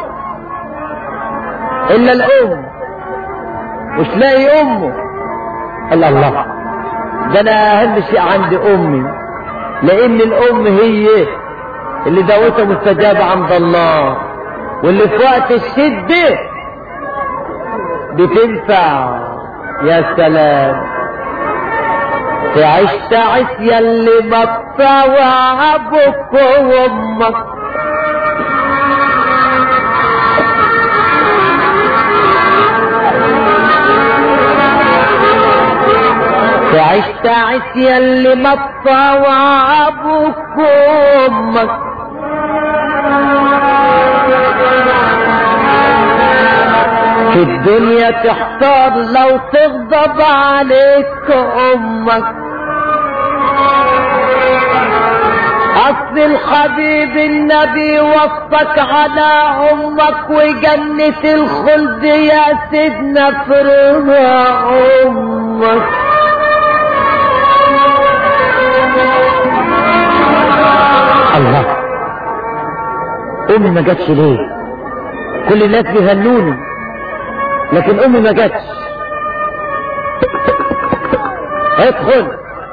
الا الام مش لاقي امه قال الله ده انا اهم شيء عندي امي لان الام هي اللي دعوتها مستجابة عند الله واللي في وقت الشدة بتنفع يا سلام تعيش تعيش يلي ما تطوع ابوك وامك تعيش تعيش يلي ما تطوع ابوك وامك في الدنيا تحتار لو تغضب عليك امك اصل الحبيب النبي وصك على امك وجنة الخلد يا سيدنا فرها امك الله امي ما جاتش ليه كل الناس بيهنوني لكن امي ما جاتش ادخل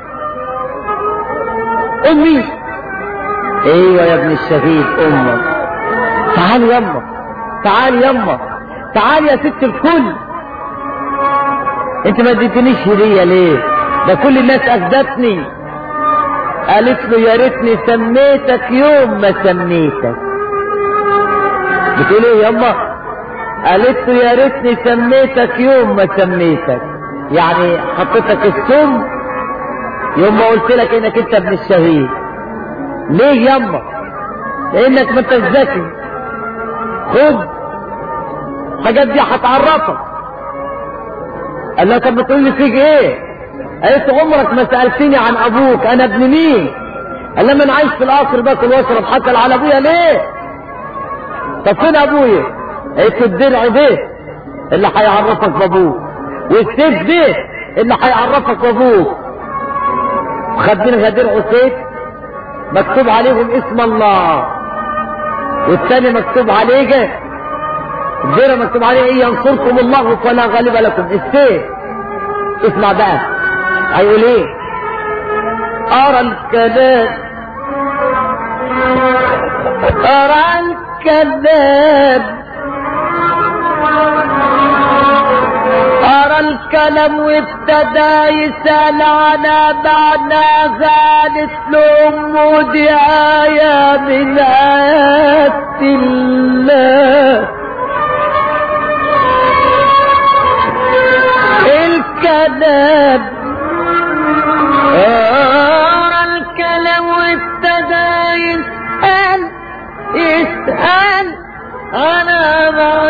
امي ايوه يا ابن الشهيد امك تعال يما تعال يما تعال يا ست الكل انت ما اديتنيش هديه ليه ده كل الناس اخدتني قالت له يا ريتني سميتك يوم ما سميتك بتقول ايه يما قالت له يا ريتني سميتك يوم ما سميتك يعني حطيتك السم يوم ما قلت لك انك انت ابن الشهيد ليه يما لانك ما انت ذكي خد الحاجات دي هتعرفك قال لها طب بتقول لي فيك ايه قالت له عمرك ما سالتني عن ابوك انا ابن مين قال لما انا عايش في القصر باكل واشرب حتى على ابويا ليه طب فين ابويا قالت له الدرع ده اللي هيعرفك بابوك والسيف ده اللي هيعرفك بابوك خدين غدير وسيف مكتوب عليهم اسم الله والثاني مكتوب عليه الدرع مكتوب عليه ايه ينصركم الله فلا غالب لكم السيف اسمع بقى هيقول ايه ارى الكلام ارى الكلام أرى الكلام وابتدى يسأل على معنى ذلك لأمه دي آية من آيات الله الكلام أرى الكلام وابتدى يسأل يسأل أنا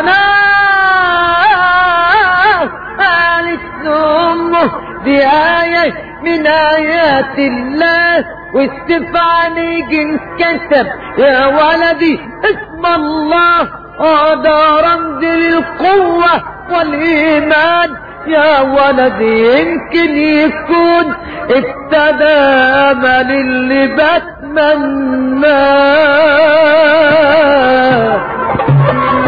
معناه قالت أمه دي آية من آيات الله واستفعال جنس كتب يا ولدي اسم الله هذا رمز للقوة والإيمان يا ولدي يمكن يكون ابتدى امل اللي بتمناه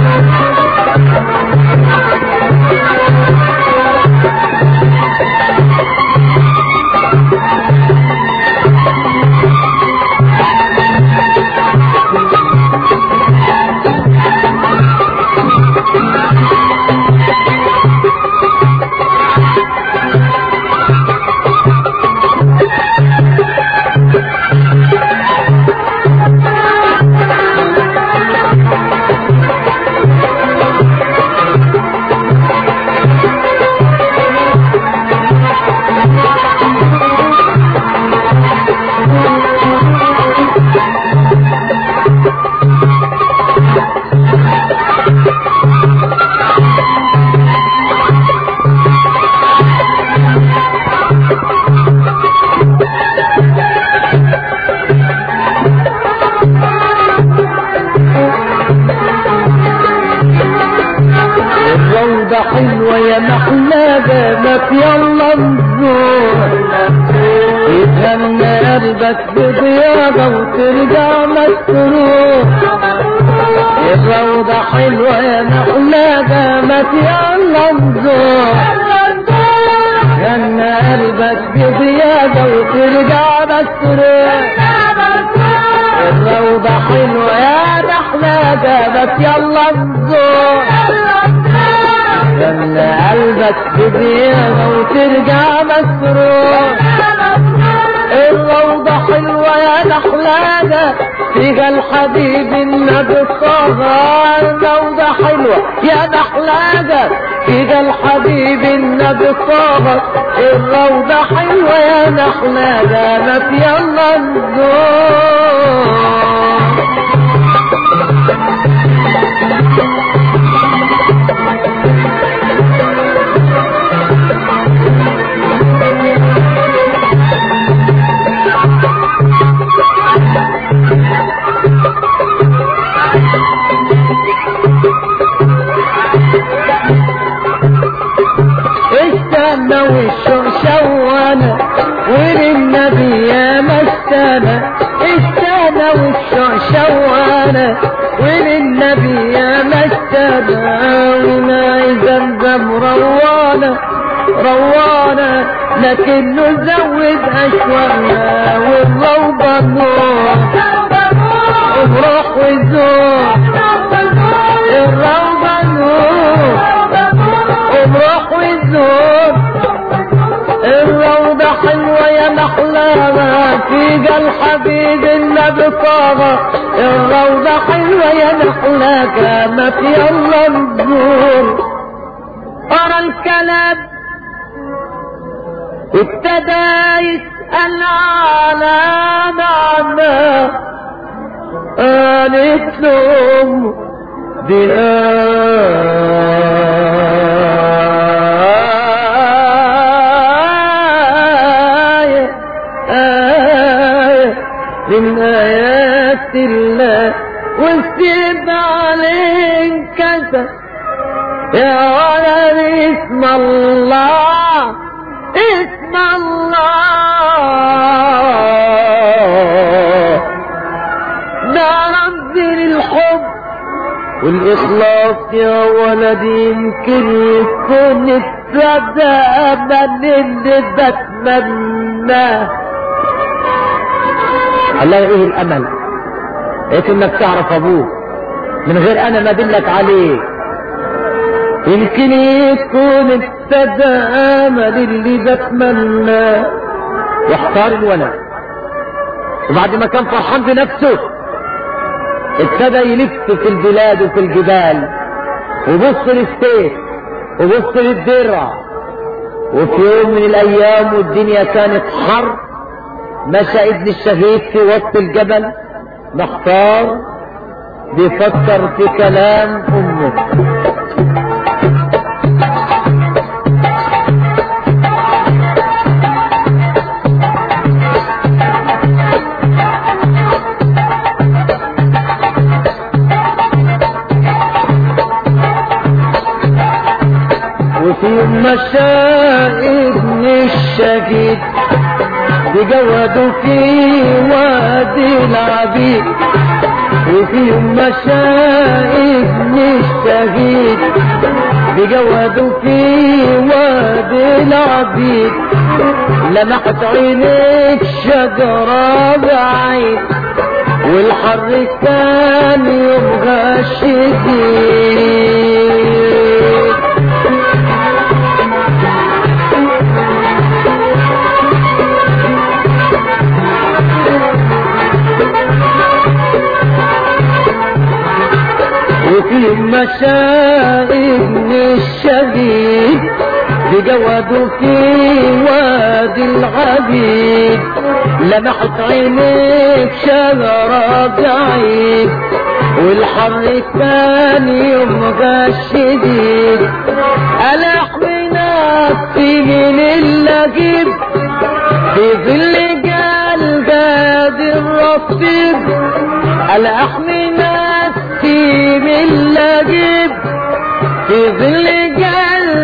حلوة يا محلى جابك يلا نزور يتهنى قلبك بضيافة وترجع مسرور الروضة حلوة يا محلى جابك يلا نزور يتهنى قلبك بضيافة وترجع مسرور الروضة حلوة يا محلى جابك يلا نزور يتهنى قلبك بضيافة وترجع مسرور الروضة حلوة يا نحلادة فيها الحبيب النبي الصغار الروضة حلوة يا نحلادة فيها الحبيب النبي الصغر الروضة حلوة يا نحلادة ما في يلا نزور استنى والشوشوانة وللنبي يا مستنى استنى والشوشوانة وللنبي يا مستنى وما زمزم روانة روانة لكنه زود أشوانا والروضة نور وروح وزور الروضة نور وبروح والزور الروضة حلوة يا محلاها في قلب حبيب النبي طاغة الروضة حلوة يا محلاك ما في الله نزور أرى الكلام ابتدى يسأل على معنى قالت له بآية آية من آيات الله واستيب عليك كذا يا ولد اسم الله اسم الله ده ربي للحب والإخلاص يا ولدي يمكن يكون السبب من اللي بتمناه
الله يعيه الامل لقيت انك تعرف ابوك من غير انا ما ادلك عليه
يمكن يكون ابتدى امل اللي بتمناه
واختار الولد وبعد ما كان فرحان بنفسه ابتدى يلف في البلاد وفي الجبال وبص للسيف وبص للدرع وفي يوم من الايام والدنيا كانت حر مشى ابن الشهيد في وسط الجبل محتار بيفكر في كلام امه
وفي يوم مشى ابن الشهيد بجوده في وادي العبيد وفي يوم مشى ابن الشهيد بجوده في وادي العبيد لمحت عينيك شجرة بعيد والحر كان يبقى شديد وفي مشائب الشهيد بجوده في وادي العبيد لمحت عينيك شجرة بعيد والحر كان يبقى شديد ألحمنا في من اللجيب في ظل قلب هادي الرصيد الأحمي نفسي من لجيب في ظل قلب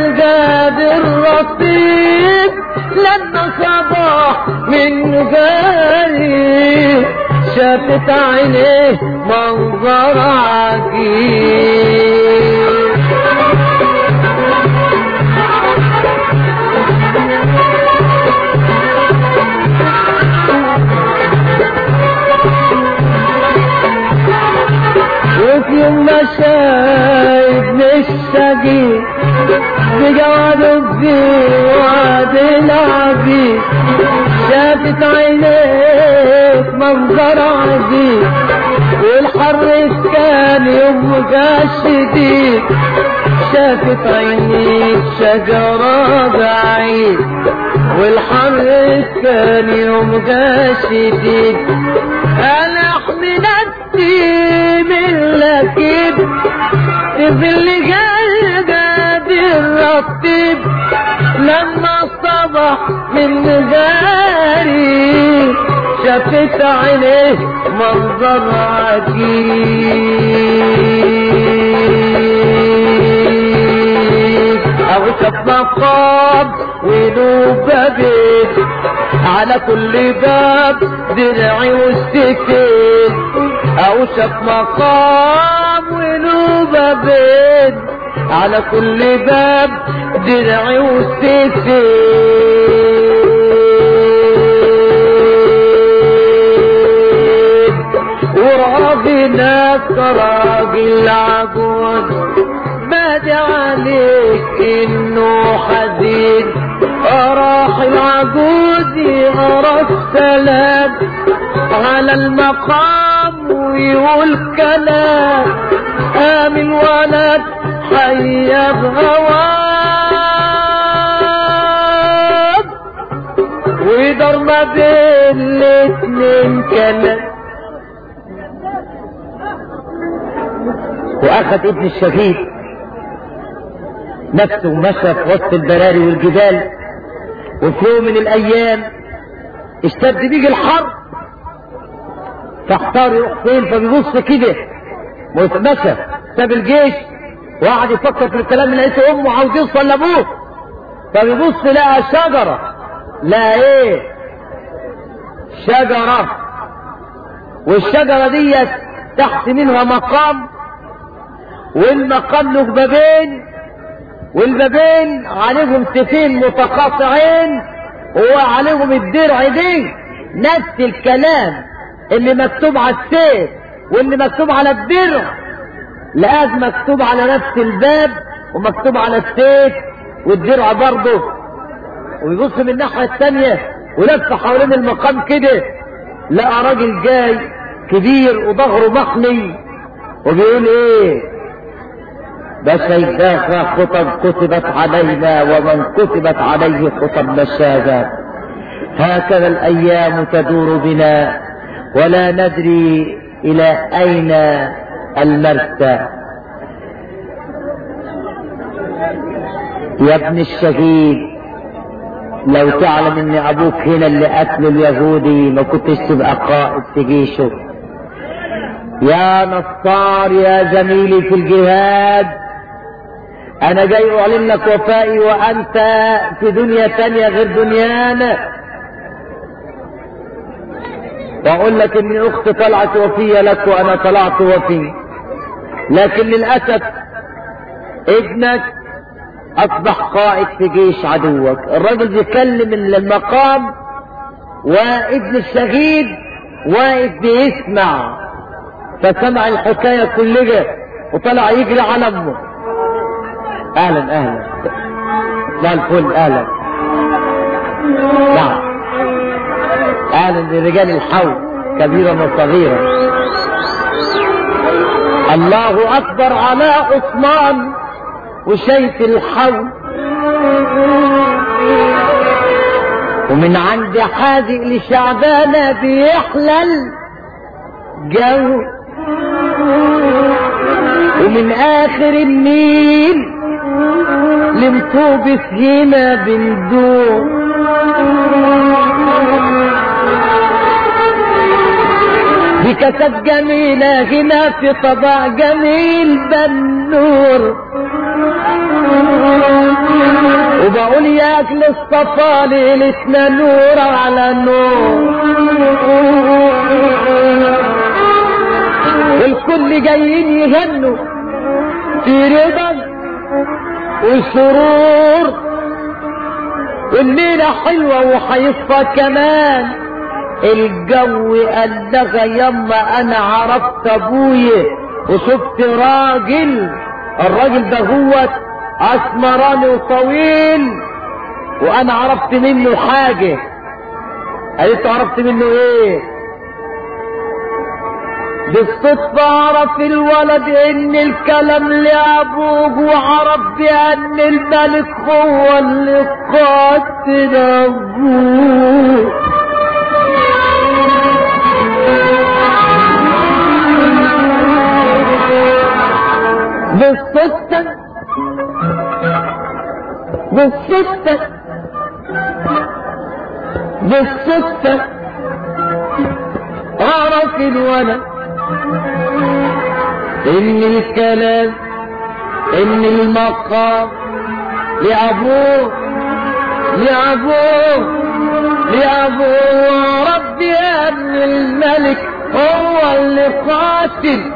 من غيري شافت عينيه منظر عجيب وفي يوم ما شايف الشقي بجواد الدين وعد العبيد شافت عينيك منظر عجيب والحر كان يوم شديد شافت عينيك شجرة بعيد والحر كان يوم شديد انا احملتي من لكيد في اللي جاي الرطيب لما صبح من غاري شافت عينيه منظر عجيب او شاف مقام ولو بابين على كل باب درعي والسكين او شاف مقام ولو بابين على كل باب درعي وسيسين وراضينا راجل عجوز بادي عليك انه حزين راح العجوز يقرا السلام على المقام ويقول كلام قام الولد حيا بهواه ويدار ما بين الاتنين كلام
واخذ ابن الشهيد نفسه ومشى في وسط البراري والجبال وفي يوم من الايام اشتد بيجي الحر فاحتار يروح فين فبيبص كده مشى ساب الجيش وقعد يفكر في الكلام اللي لقيته امه عاوز يوصل لابوه فبيبص لقى شجره لا ايه شجره والشجره ديت تحت منها مقام والمقام له بابين والبابين عليهم سيفين متقاطعين وعليهم الدرع دي نفس الكلام اللي مكتوب على السيف واللي مكتوب على الدرع لقاك مكتوب على نفس الباب ومكتوب على السيف والدرع برضه ويبص من الناحية الثانية ولف حوالين المقام كده لقى راجل جاي كبير وظهره مخلي وبيقول ايه بس يدافع خطب كتبت علينا ومن كتبت عليه خطب مشاذا هكذا الايام تدور بنا ولا ندري الى اين المرسى يا ابن الشهيد لو تعلم ان ابوك هنا اللي قتل اليهودي ما كنتش تبقى قائد في جيشه يا نصار يا زميلي في الجهاد انا جاي اعلن لك وفائي وانت في دنيا تانية غير دنيانا واقول لك ان اختي طلعت وفية لك وانا طلعت وفي لكن للاسف ابنك اصبح قائد في جيش عدوك الراجل بيكلم المقام وابن الشهيد واقف بيسمع فسمع الحكاية كلها وطلع يجري على امه اهلا اهلا لا الفل اهلا نعم اهلا لرجال الحول كبيرا وصغيرا الله اكبر على عثمان وشايف الحول ومن عند حاذق لشعبانة بيحلل جو ومن اخر النيل لمطوب سهيمة بندور بكاسات جميلة هنا في طبق جميل بنور
وبقول يا اجل الصفا ليلتنا نور على نور والكل جايين يغنوا في رضا وسرور والليلة حلوة وحيصفى كمان الجو قال لغى يما انا عرفت ابويا وشفت راجل الراجل ده هو اسمراني وطويل وانا عرفت منه حاجة قالت عرفت منه ايه بالصدفة عرف الولد ان الكلام لابوه وعرف بان الملك هو اللي قاتل ابوه بالصدفة بالصدفة بالصدفة عرف الولد ان الكلام ان المقام لابوه لابوه لابوه ربي ان الملك هو اللي قاتل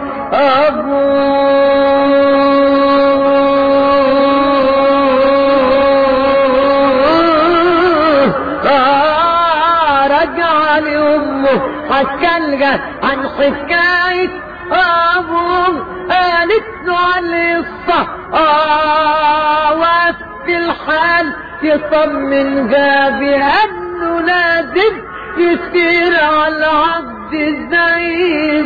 ابوه آه رجع لامه حكى عن حكايه ابوه قالت له على الصح آه وقت الحال يطمن جابي انه لازم يصير على عبد زي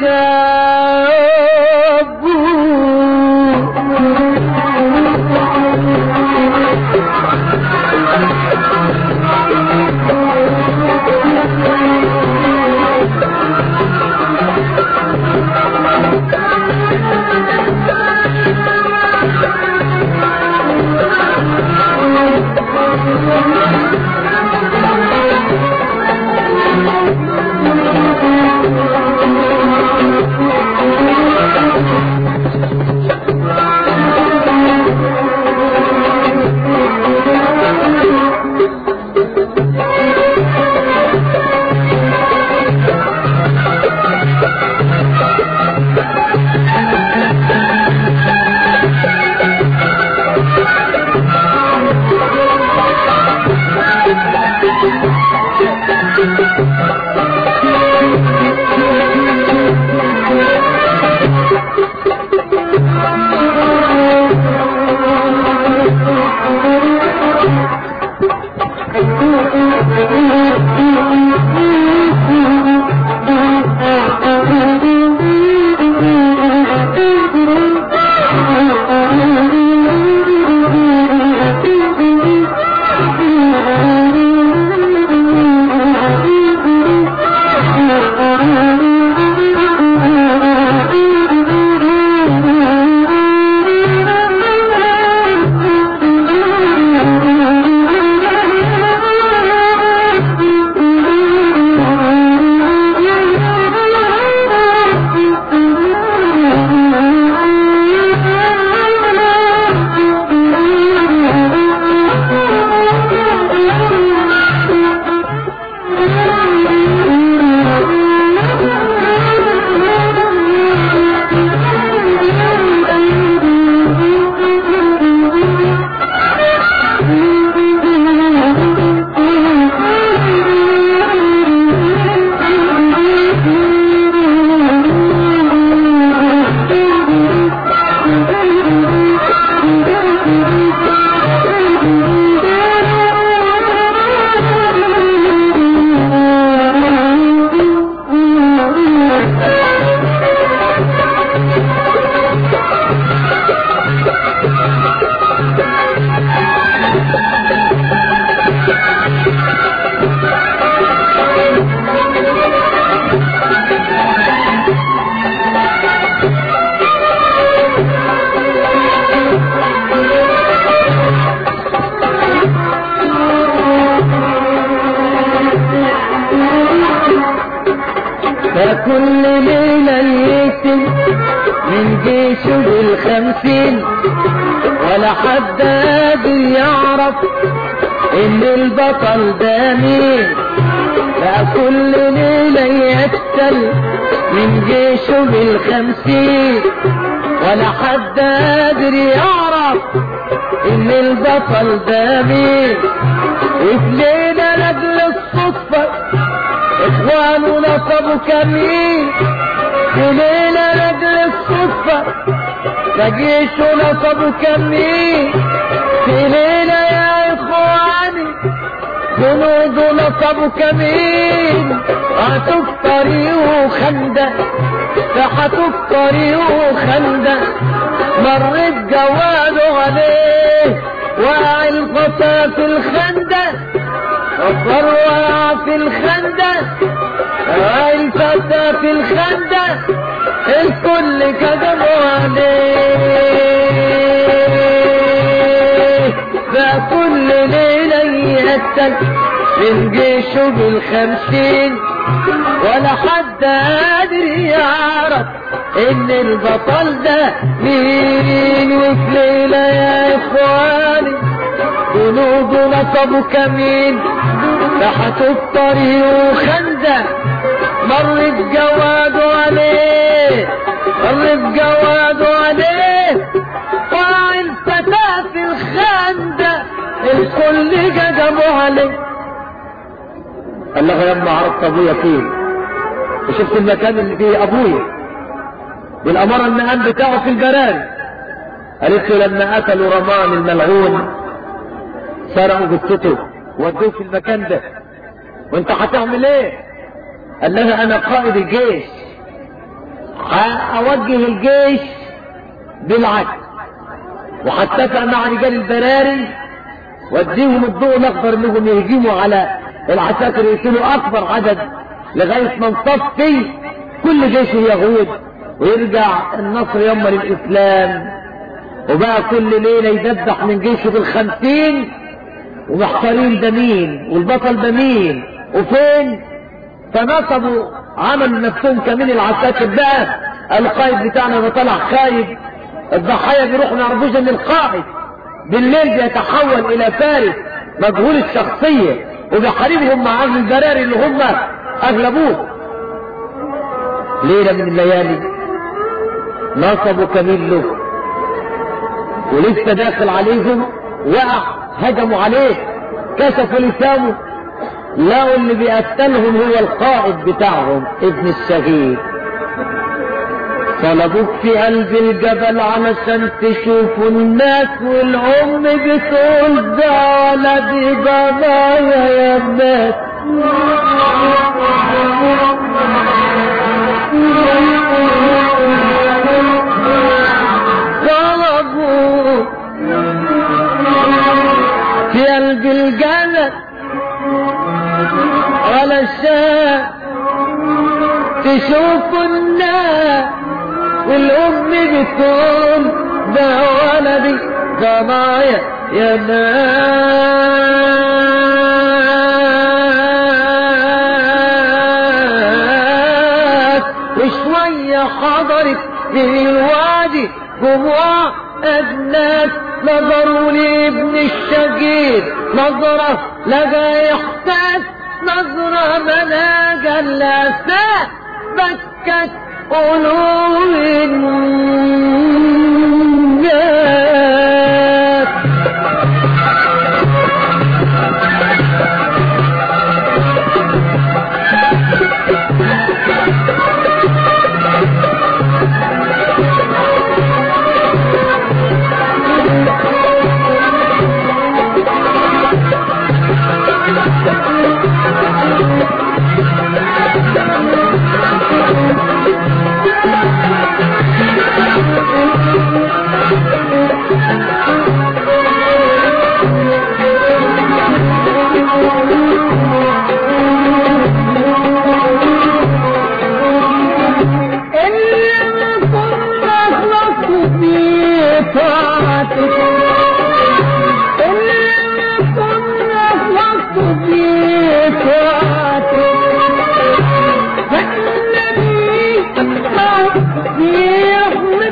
فكل ليلة يتم من جيشه بالخمسين ولا حد قادر يعرف ان البطل ده مين بقى كل ليلة يقتل من جيشه بالخمسين ولا حد قادر يعرف ان البطل ده مين وفي ليلة لاجل الصدفة اخوانه نصبوا كمين في ليلة لاجل الصدفة فجيشه نصبوا كمين في ليلة يا اخواني جنود نصبوا كمين قعدوا في طريقه خندق راحتوا في طريقه خندق مرت جواده عليه وقع الفتى في الخندق أصر وقع في الخندق وقع الفتى في الخندق الكل كذبوا عليه فكل ليلة يقتل من جيشه بالخمسين ولا حد قادر يعرف ان البطل ده مين وفي ليلة يا اخواني جنوده نصبوا كمين راحتوا في طريقه خندق مرت جواده عليه مرت جواده عليه وقع الفتاة في الخندق الكل جذبوا عليه
قال له يا ابني عرفت ابويا فين وشفت المكان اللي فيه ابويا بالاماره المهام بتاعه في البراري قالت له لما قتلوا رمان الملعون سرقوا جثته ودوه في المكان ده وانت هتعمل ايه قال لها انا قائد الجيش اوجه الجيش بالعكس وهتفق مع رجال البراري واديهم الضوء الاخضر انهم يهجموا على العساكر يقتلوا اكبر عدد لغايه ما نصفي كل جيش اليهود ويرجع النصر يوم للاسلام وبقى كل ليله يدبح من جيشه بالخمسين ومحتارين ده مين والبطل ده مين وفين فنصبوا عملوا نفسهم كمين العساكر بقى القائد بتاعنا ده طلع خايب الضحايا بيروحوا ما يعرفوش ان القائد بالليل بيتحول الى فارس مجهول الشخصيه وبيحاربهم مع اهل البراري اللي هم اغلبوه ليله من الليالي نصبوا كمين له ولسه داخل عليهم وقع هجموا عليه كشفوا لسانه لقوا اللي بيقتلهم هو القائد بتاعهم ابن الشهيد طلبوك في قلب الجبل علشان تشوفوا الناس والام بتقول ده ولدي بابايا يا الناس طلبوا في قلب الجبل علشان تشوفوا الناس والأم بتقول ده ولدي ده معايا يا ناس وشوية حضرت من الوادي جموع الناس نظروا لابن الشقيق نظرة لقى يحتاج نظرة ملاقى اللاساء بكت قلوب الناس اللي كنا خلصوا في طاعتك اللي كنا خلصوا في طاعتك فالنبي في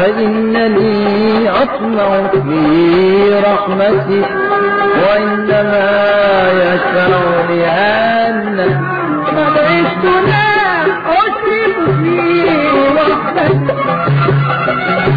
فإنني أطمع في رحمتي وإنما يشفعني أن
عشت لا أشرب في رحمتي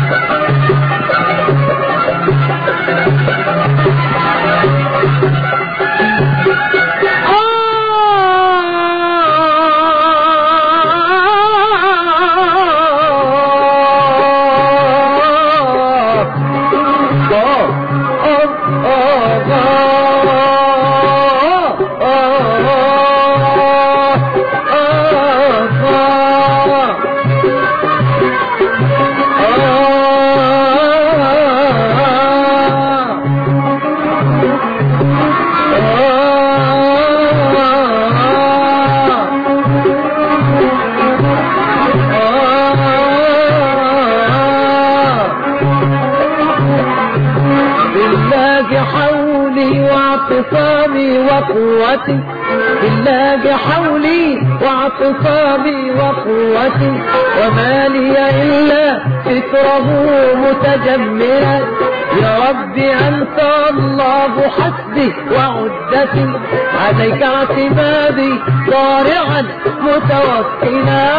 بالله حولي واعتصامي وقوتي بالله حولي واعتصامي وقوتي وما لي إلا ستره متجملا يا رب أنت الله حسبي وعدتي عليك اعتمادي ضارعا متوكلا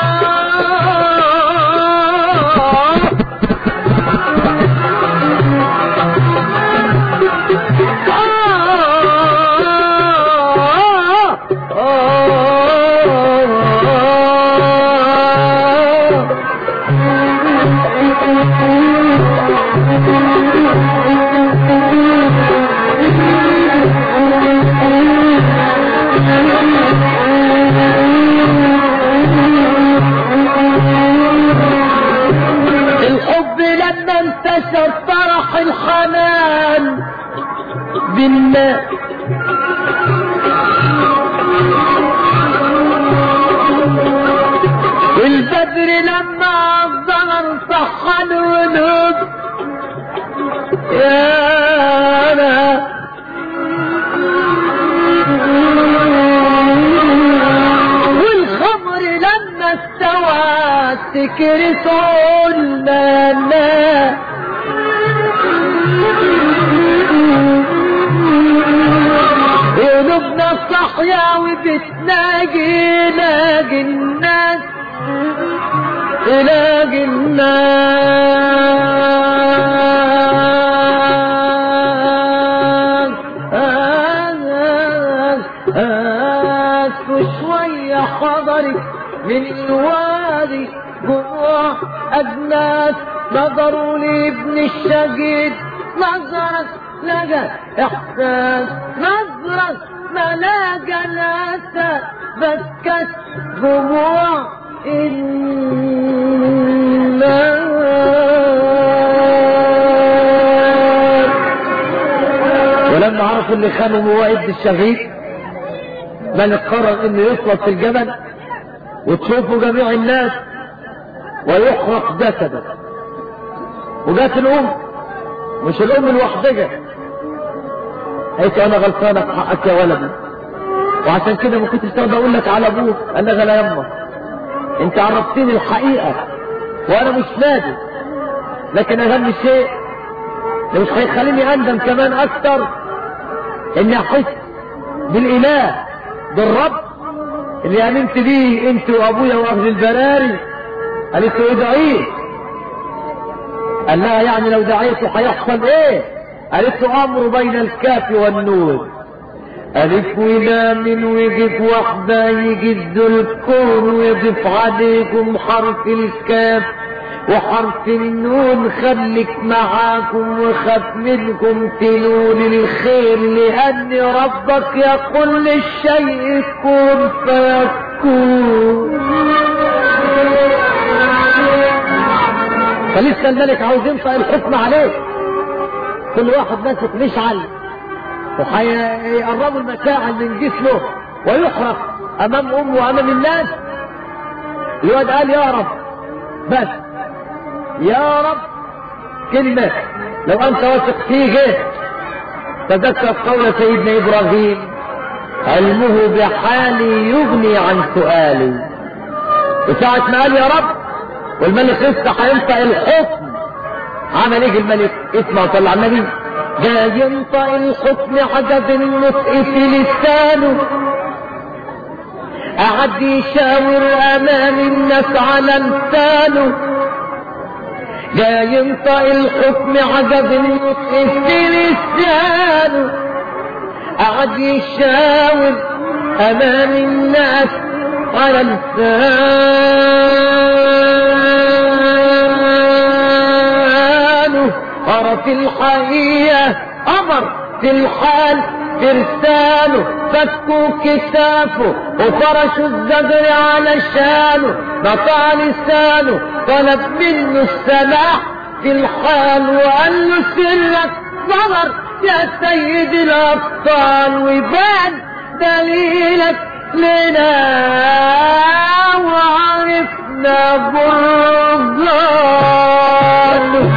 الحب لما انتشر طرح الحنان بالله والبدر لما ظهر صح الولود يا أنا والخمر لما استوى سكرت قلنا لا قلوبنا صحيا وبتناجي لاقي الناس تلاقي الناس آس وشوية حضرت من الوادي جوع أجناس نظروا لابن الشقيق نظرت لقى إحساس نظرت ما لقى ناسا بكت دموع الناس
ولما عرفوا اللي خانوا موائد الشهيد ملك قرر انه يصلب في الجبل وتشوفوا جميع الناس ويحرق جسده وجات الام مش الام الوحدجه قالت انا غلطانه في حقك يا ولدي وعشان كده ما كنتش تقدر اقول لك على ابوك قال لها لا يما انت عرفتني الحقيقه وانا مش نادي لكن اهم شيء اللي مش هيخليني اندم كمان اكتر اني احس بالاله بالرب اللي امنت بيه انت وابويا واهل البراري قالت له ادعيه قال لها يعني لو دعيته هيحصل ايه قالت له امر بين الكاف والنون ألف ولام ويجيب واحدة يجد الكون ويضيف عليكم حرف الكاف وحرف النون خليك معاكم وخاف منكم تنون الخير لأن ربك يقول للشيء كن فيكون فلسه الملك عاوز ينطق الحكم عليه كل واحد ماسك مشعل وهيقربوا المشاعل من جسمه ويحرق امام امه وامام الناس الواد قال يا رب بس يا رب كلمة لو انت واثق فيه تذكر قول سيدنا ابراهيم علمه بحالي يغني عن سؤالي وساعة ما قال يا رب والملك لسه هينطق الحكم عمل ايه الملك اسمع وصلى على النبي ده ينطق الحكم عجب النطق في لسانه قعد يشاور امام الناس على لسانه لا ينطق الحكم عجب النطق في لسانه قعد يشاور امام الناس على لسانه عرف الحقيقة أمر في الحال فرسانه فكوا كتافه وفرشوا الزجر على شانه قطع لسانه طلب منه السماح في الحال وقال له سرك صبر يا سيد الأبطال وبان دليلك لنا وعرفنا برهانه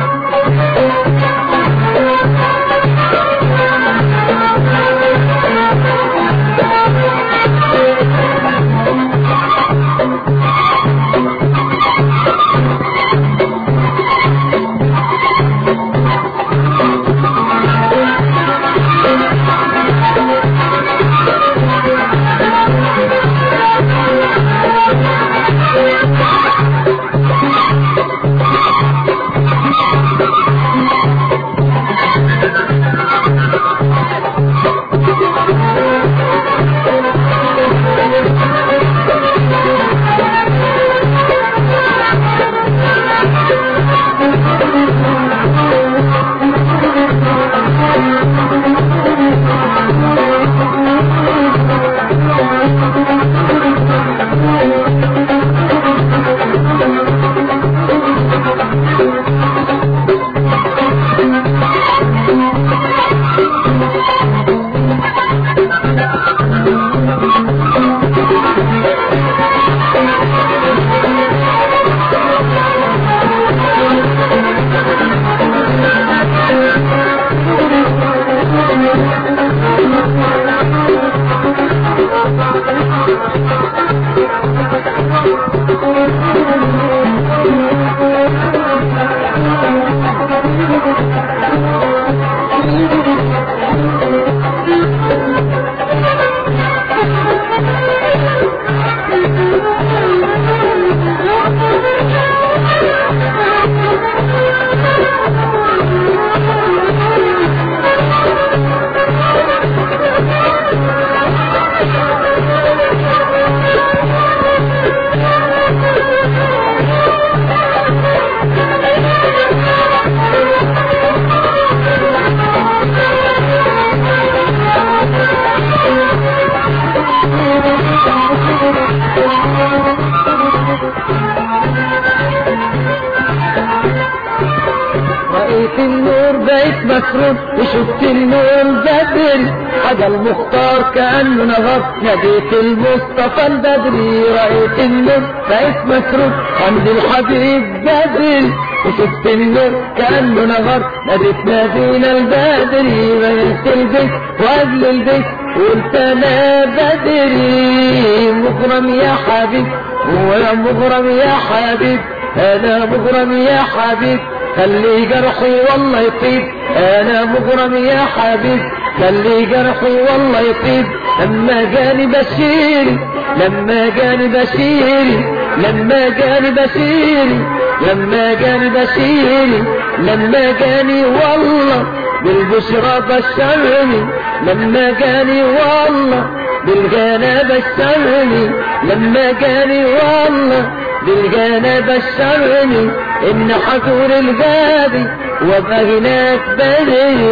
رأيت النور بقيت مسرور وشفت النور بدري حاجة المختار كأنه نغر ناديت المصطفى البدري رأيت النور بقيت مسرور عند الحبيب بدري وشفت النور كأنه نغر ناديت نادينا البدري بنت البيت وقبل البيت قلت انا بدري مغرم يا حبيب وانا مغرم يا حبيب انا مغرم يا حبيب خلي جرحي والله يطيب انا مغرم يا حبيب خلي جرحي والله يطيب لما جاني بشيري لما جاني بشيري لما جاني بشيري لما جاني بشيري لما جاني والله بالبشرى بشرني لما جاني والله بالجنى بشرني لما جاني والله بالجنى بشرني ان حضور الغابي وابقى هناك بدري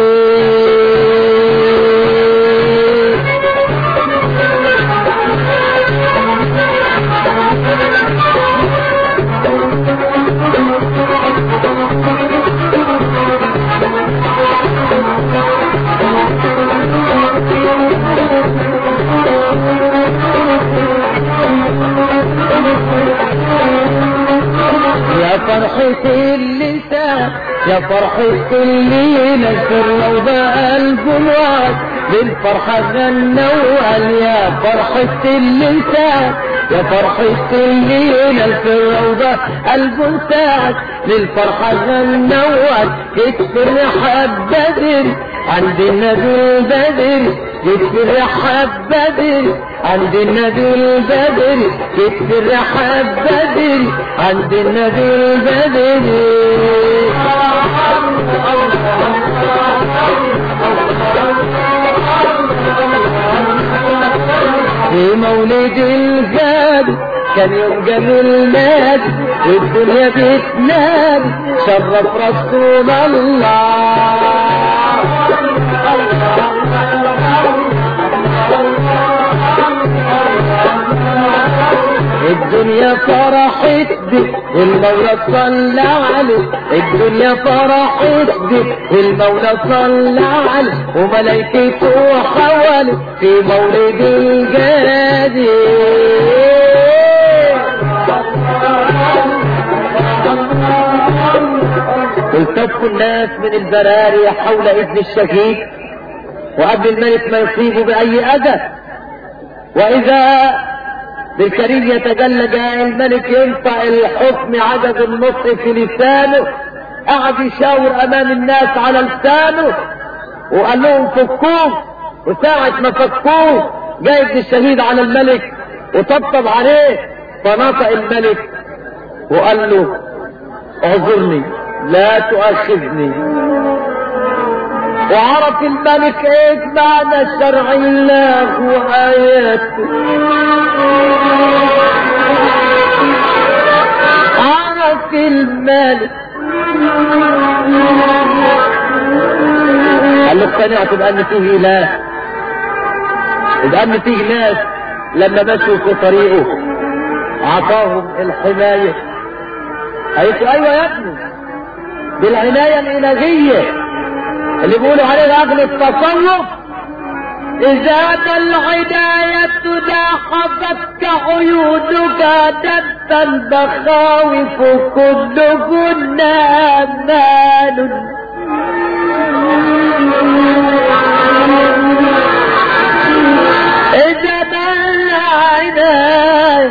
يا فرحة اللسان يا فرحة اللي نزل روضة الجلوات بالفرحة غنوا قال يا فرحة اللسان يا فرحة الليلة في الروضة قلب ساعد للفرحة غنوت كتف الرحاب بدر عند النبي البدر كتف الرحاب بدر عند النبي البدر كتف الرحاب بدر عند النبي البدر في مولد الجاد كان يوم جميل ناد والدنيا بتناد شرف رسول الله الدنيا فرحت بك المولى صلى عليه الدنيا فرحت بك المولى صلى عليه وملائكته حوالي في مولد الجادي التف الناس من البراري حول ابن الشهيد وقبل الملك ما يصيبه بأي أذى وإذا بالكريم يتجلى جاء الملك ينطق الحكم عدد النطق في لسانه قعد يشاور امام الناس على لسانه وقال لهم فكوه وساعة ما فكوه جاء ابن الشهيد على الملك وطبطب عليه فنطق الملك وقال له اعذرني لا تؤاخذني وعرف الملك ايه معنى شرع الله وآياته عرف الملك قال له اقتنعت بأن فيه إله بأن فيه ناس لما مشوا في طريقه عطاهم الحماية قالت له ايوه يا ابني بالعناية الإلهية اللي بيقولوا عليه أغلى التصوف إذا ما العناية لاحظتك عيونك دبت المخاوف كلهن أمان إذا ما العناية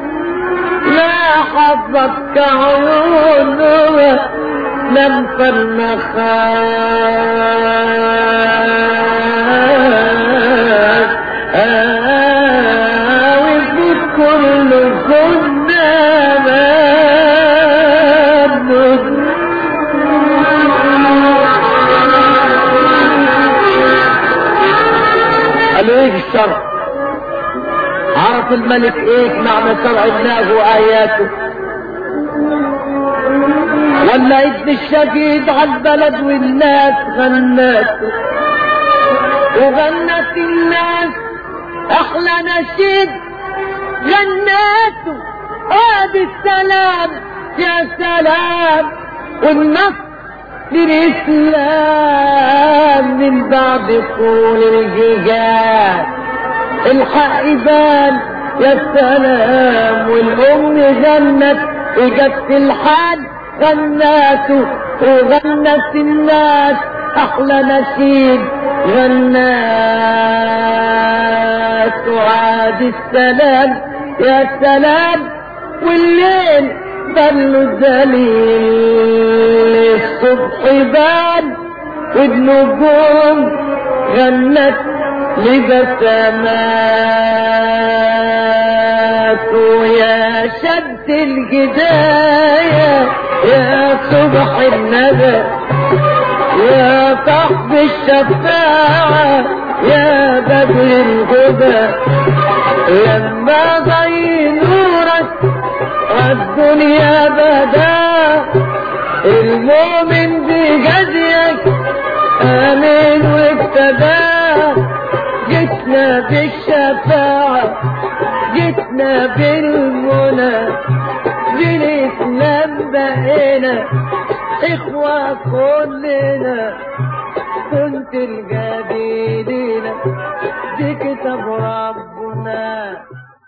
لاحظتك عيونك لم فالمخاوف كل كنا مامن قالوا ايه الشرع عرف الملك ايه معنى شرع الله واياته ولا ابن الشهيد على البلد والناس غناته وغنت الناس احلى نشيد غناته ادي السلام يا سلام والنصر للاسلام من بعد طول الجهاد الحق بان يا سلام والام غنت اجت الحال غناته وغنت الناس احلى نشيد غنات وعاد السلام يا سلام والليل ظل دليل الصبح بان والنجوم غنت لبسمات ويا شد الجداية يا صبح الندى يا صاحب الشفاعة يا بدر الهدى لما ضي نورك الدنيا بدا المؤمن بجديك آمين واقتدى جتنا بالشفاعة جتنا بالمنى بالإسلام بقينا إخوة كلنا كنت الجديدين دي كتاب ربنا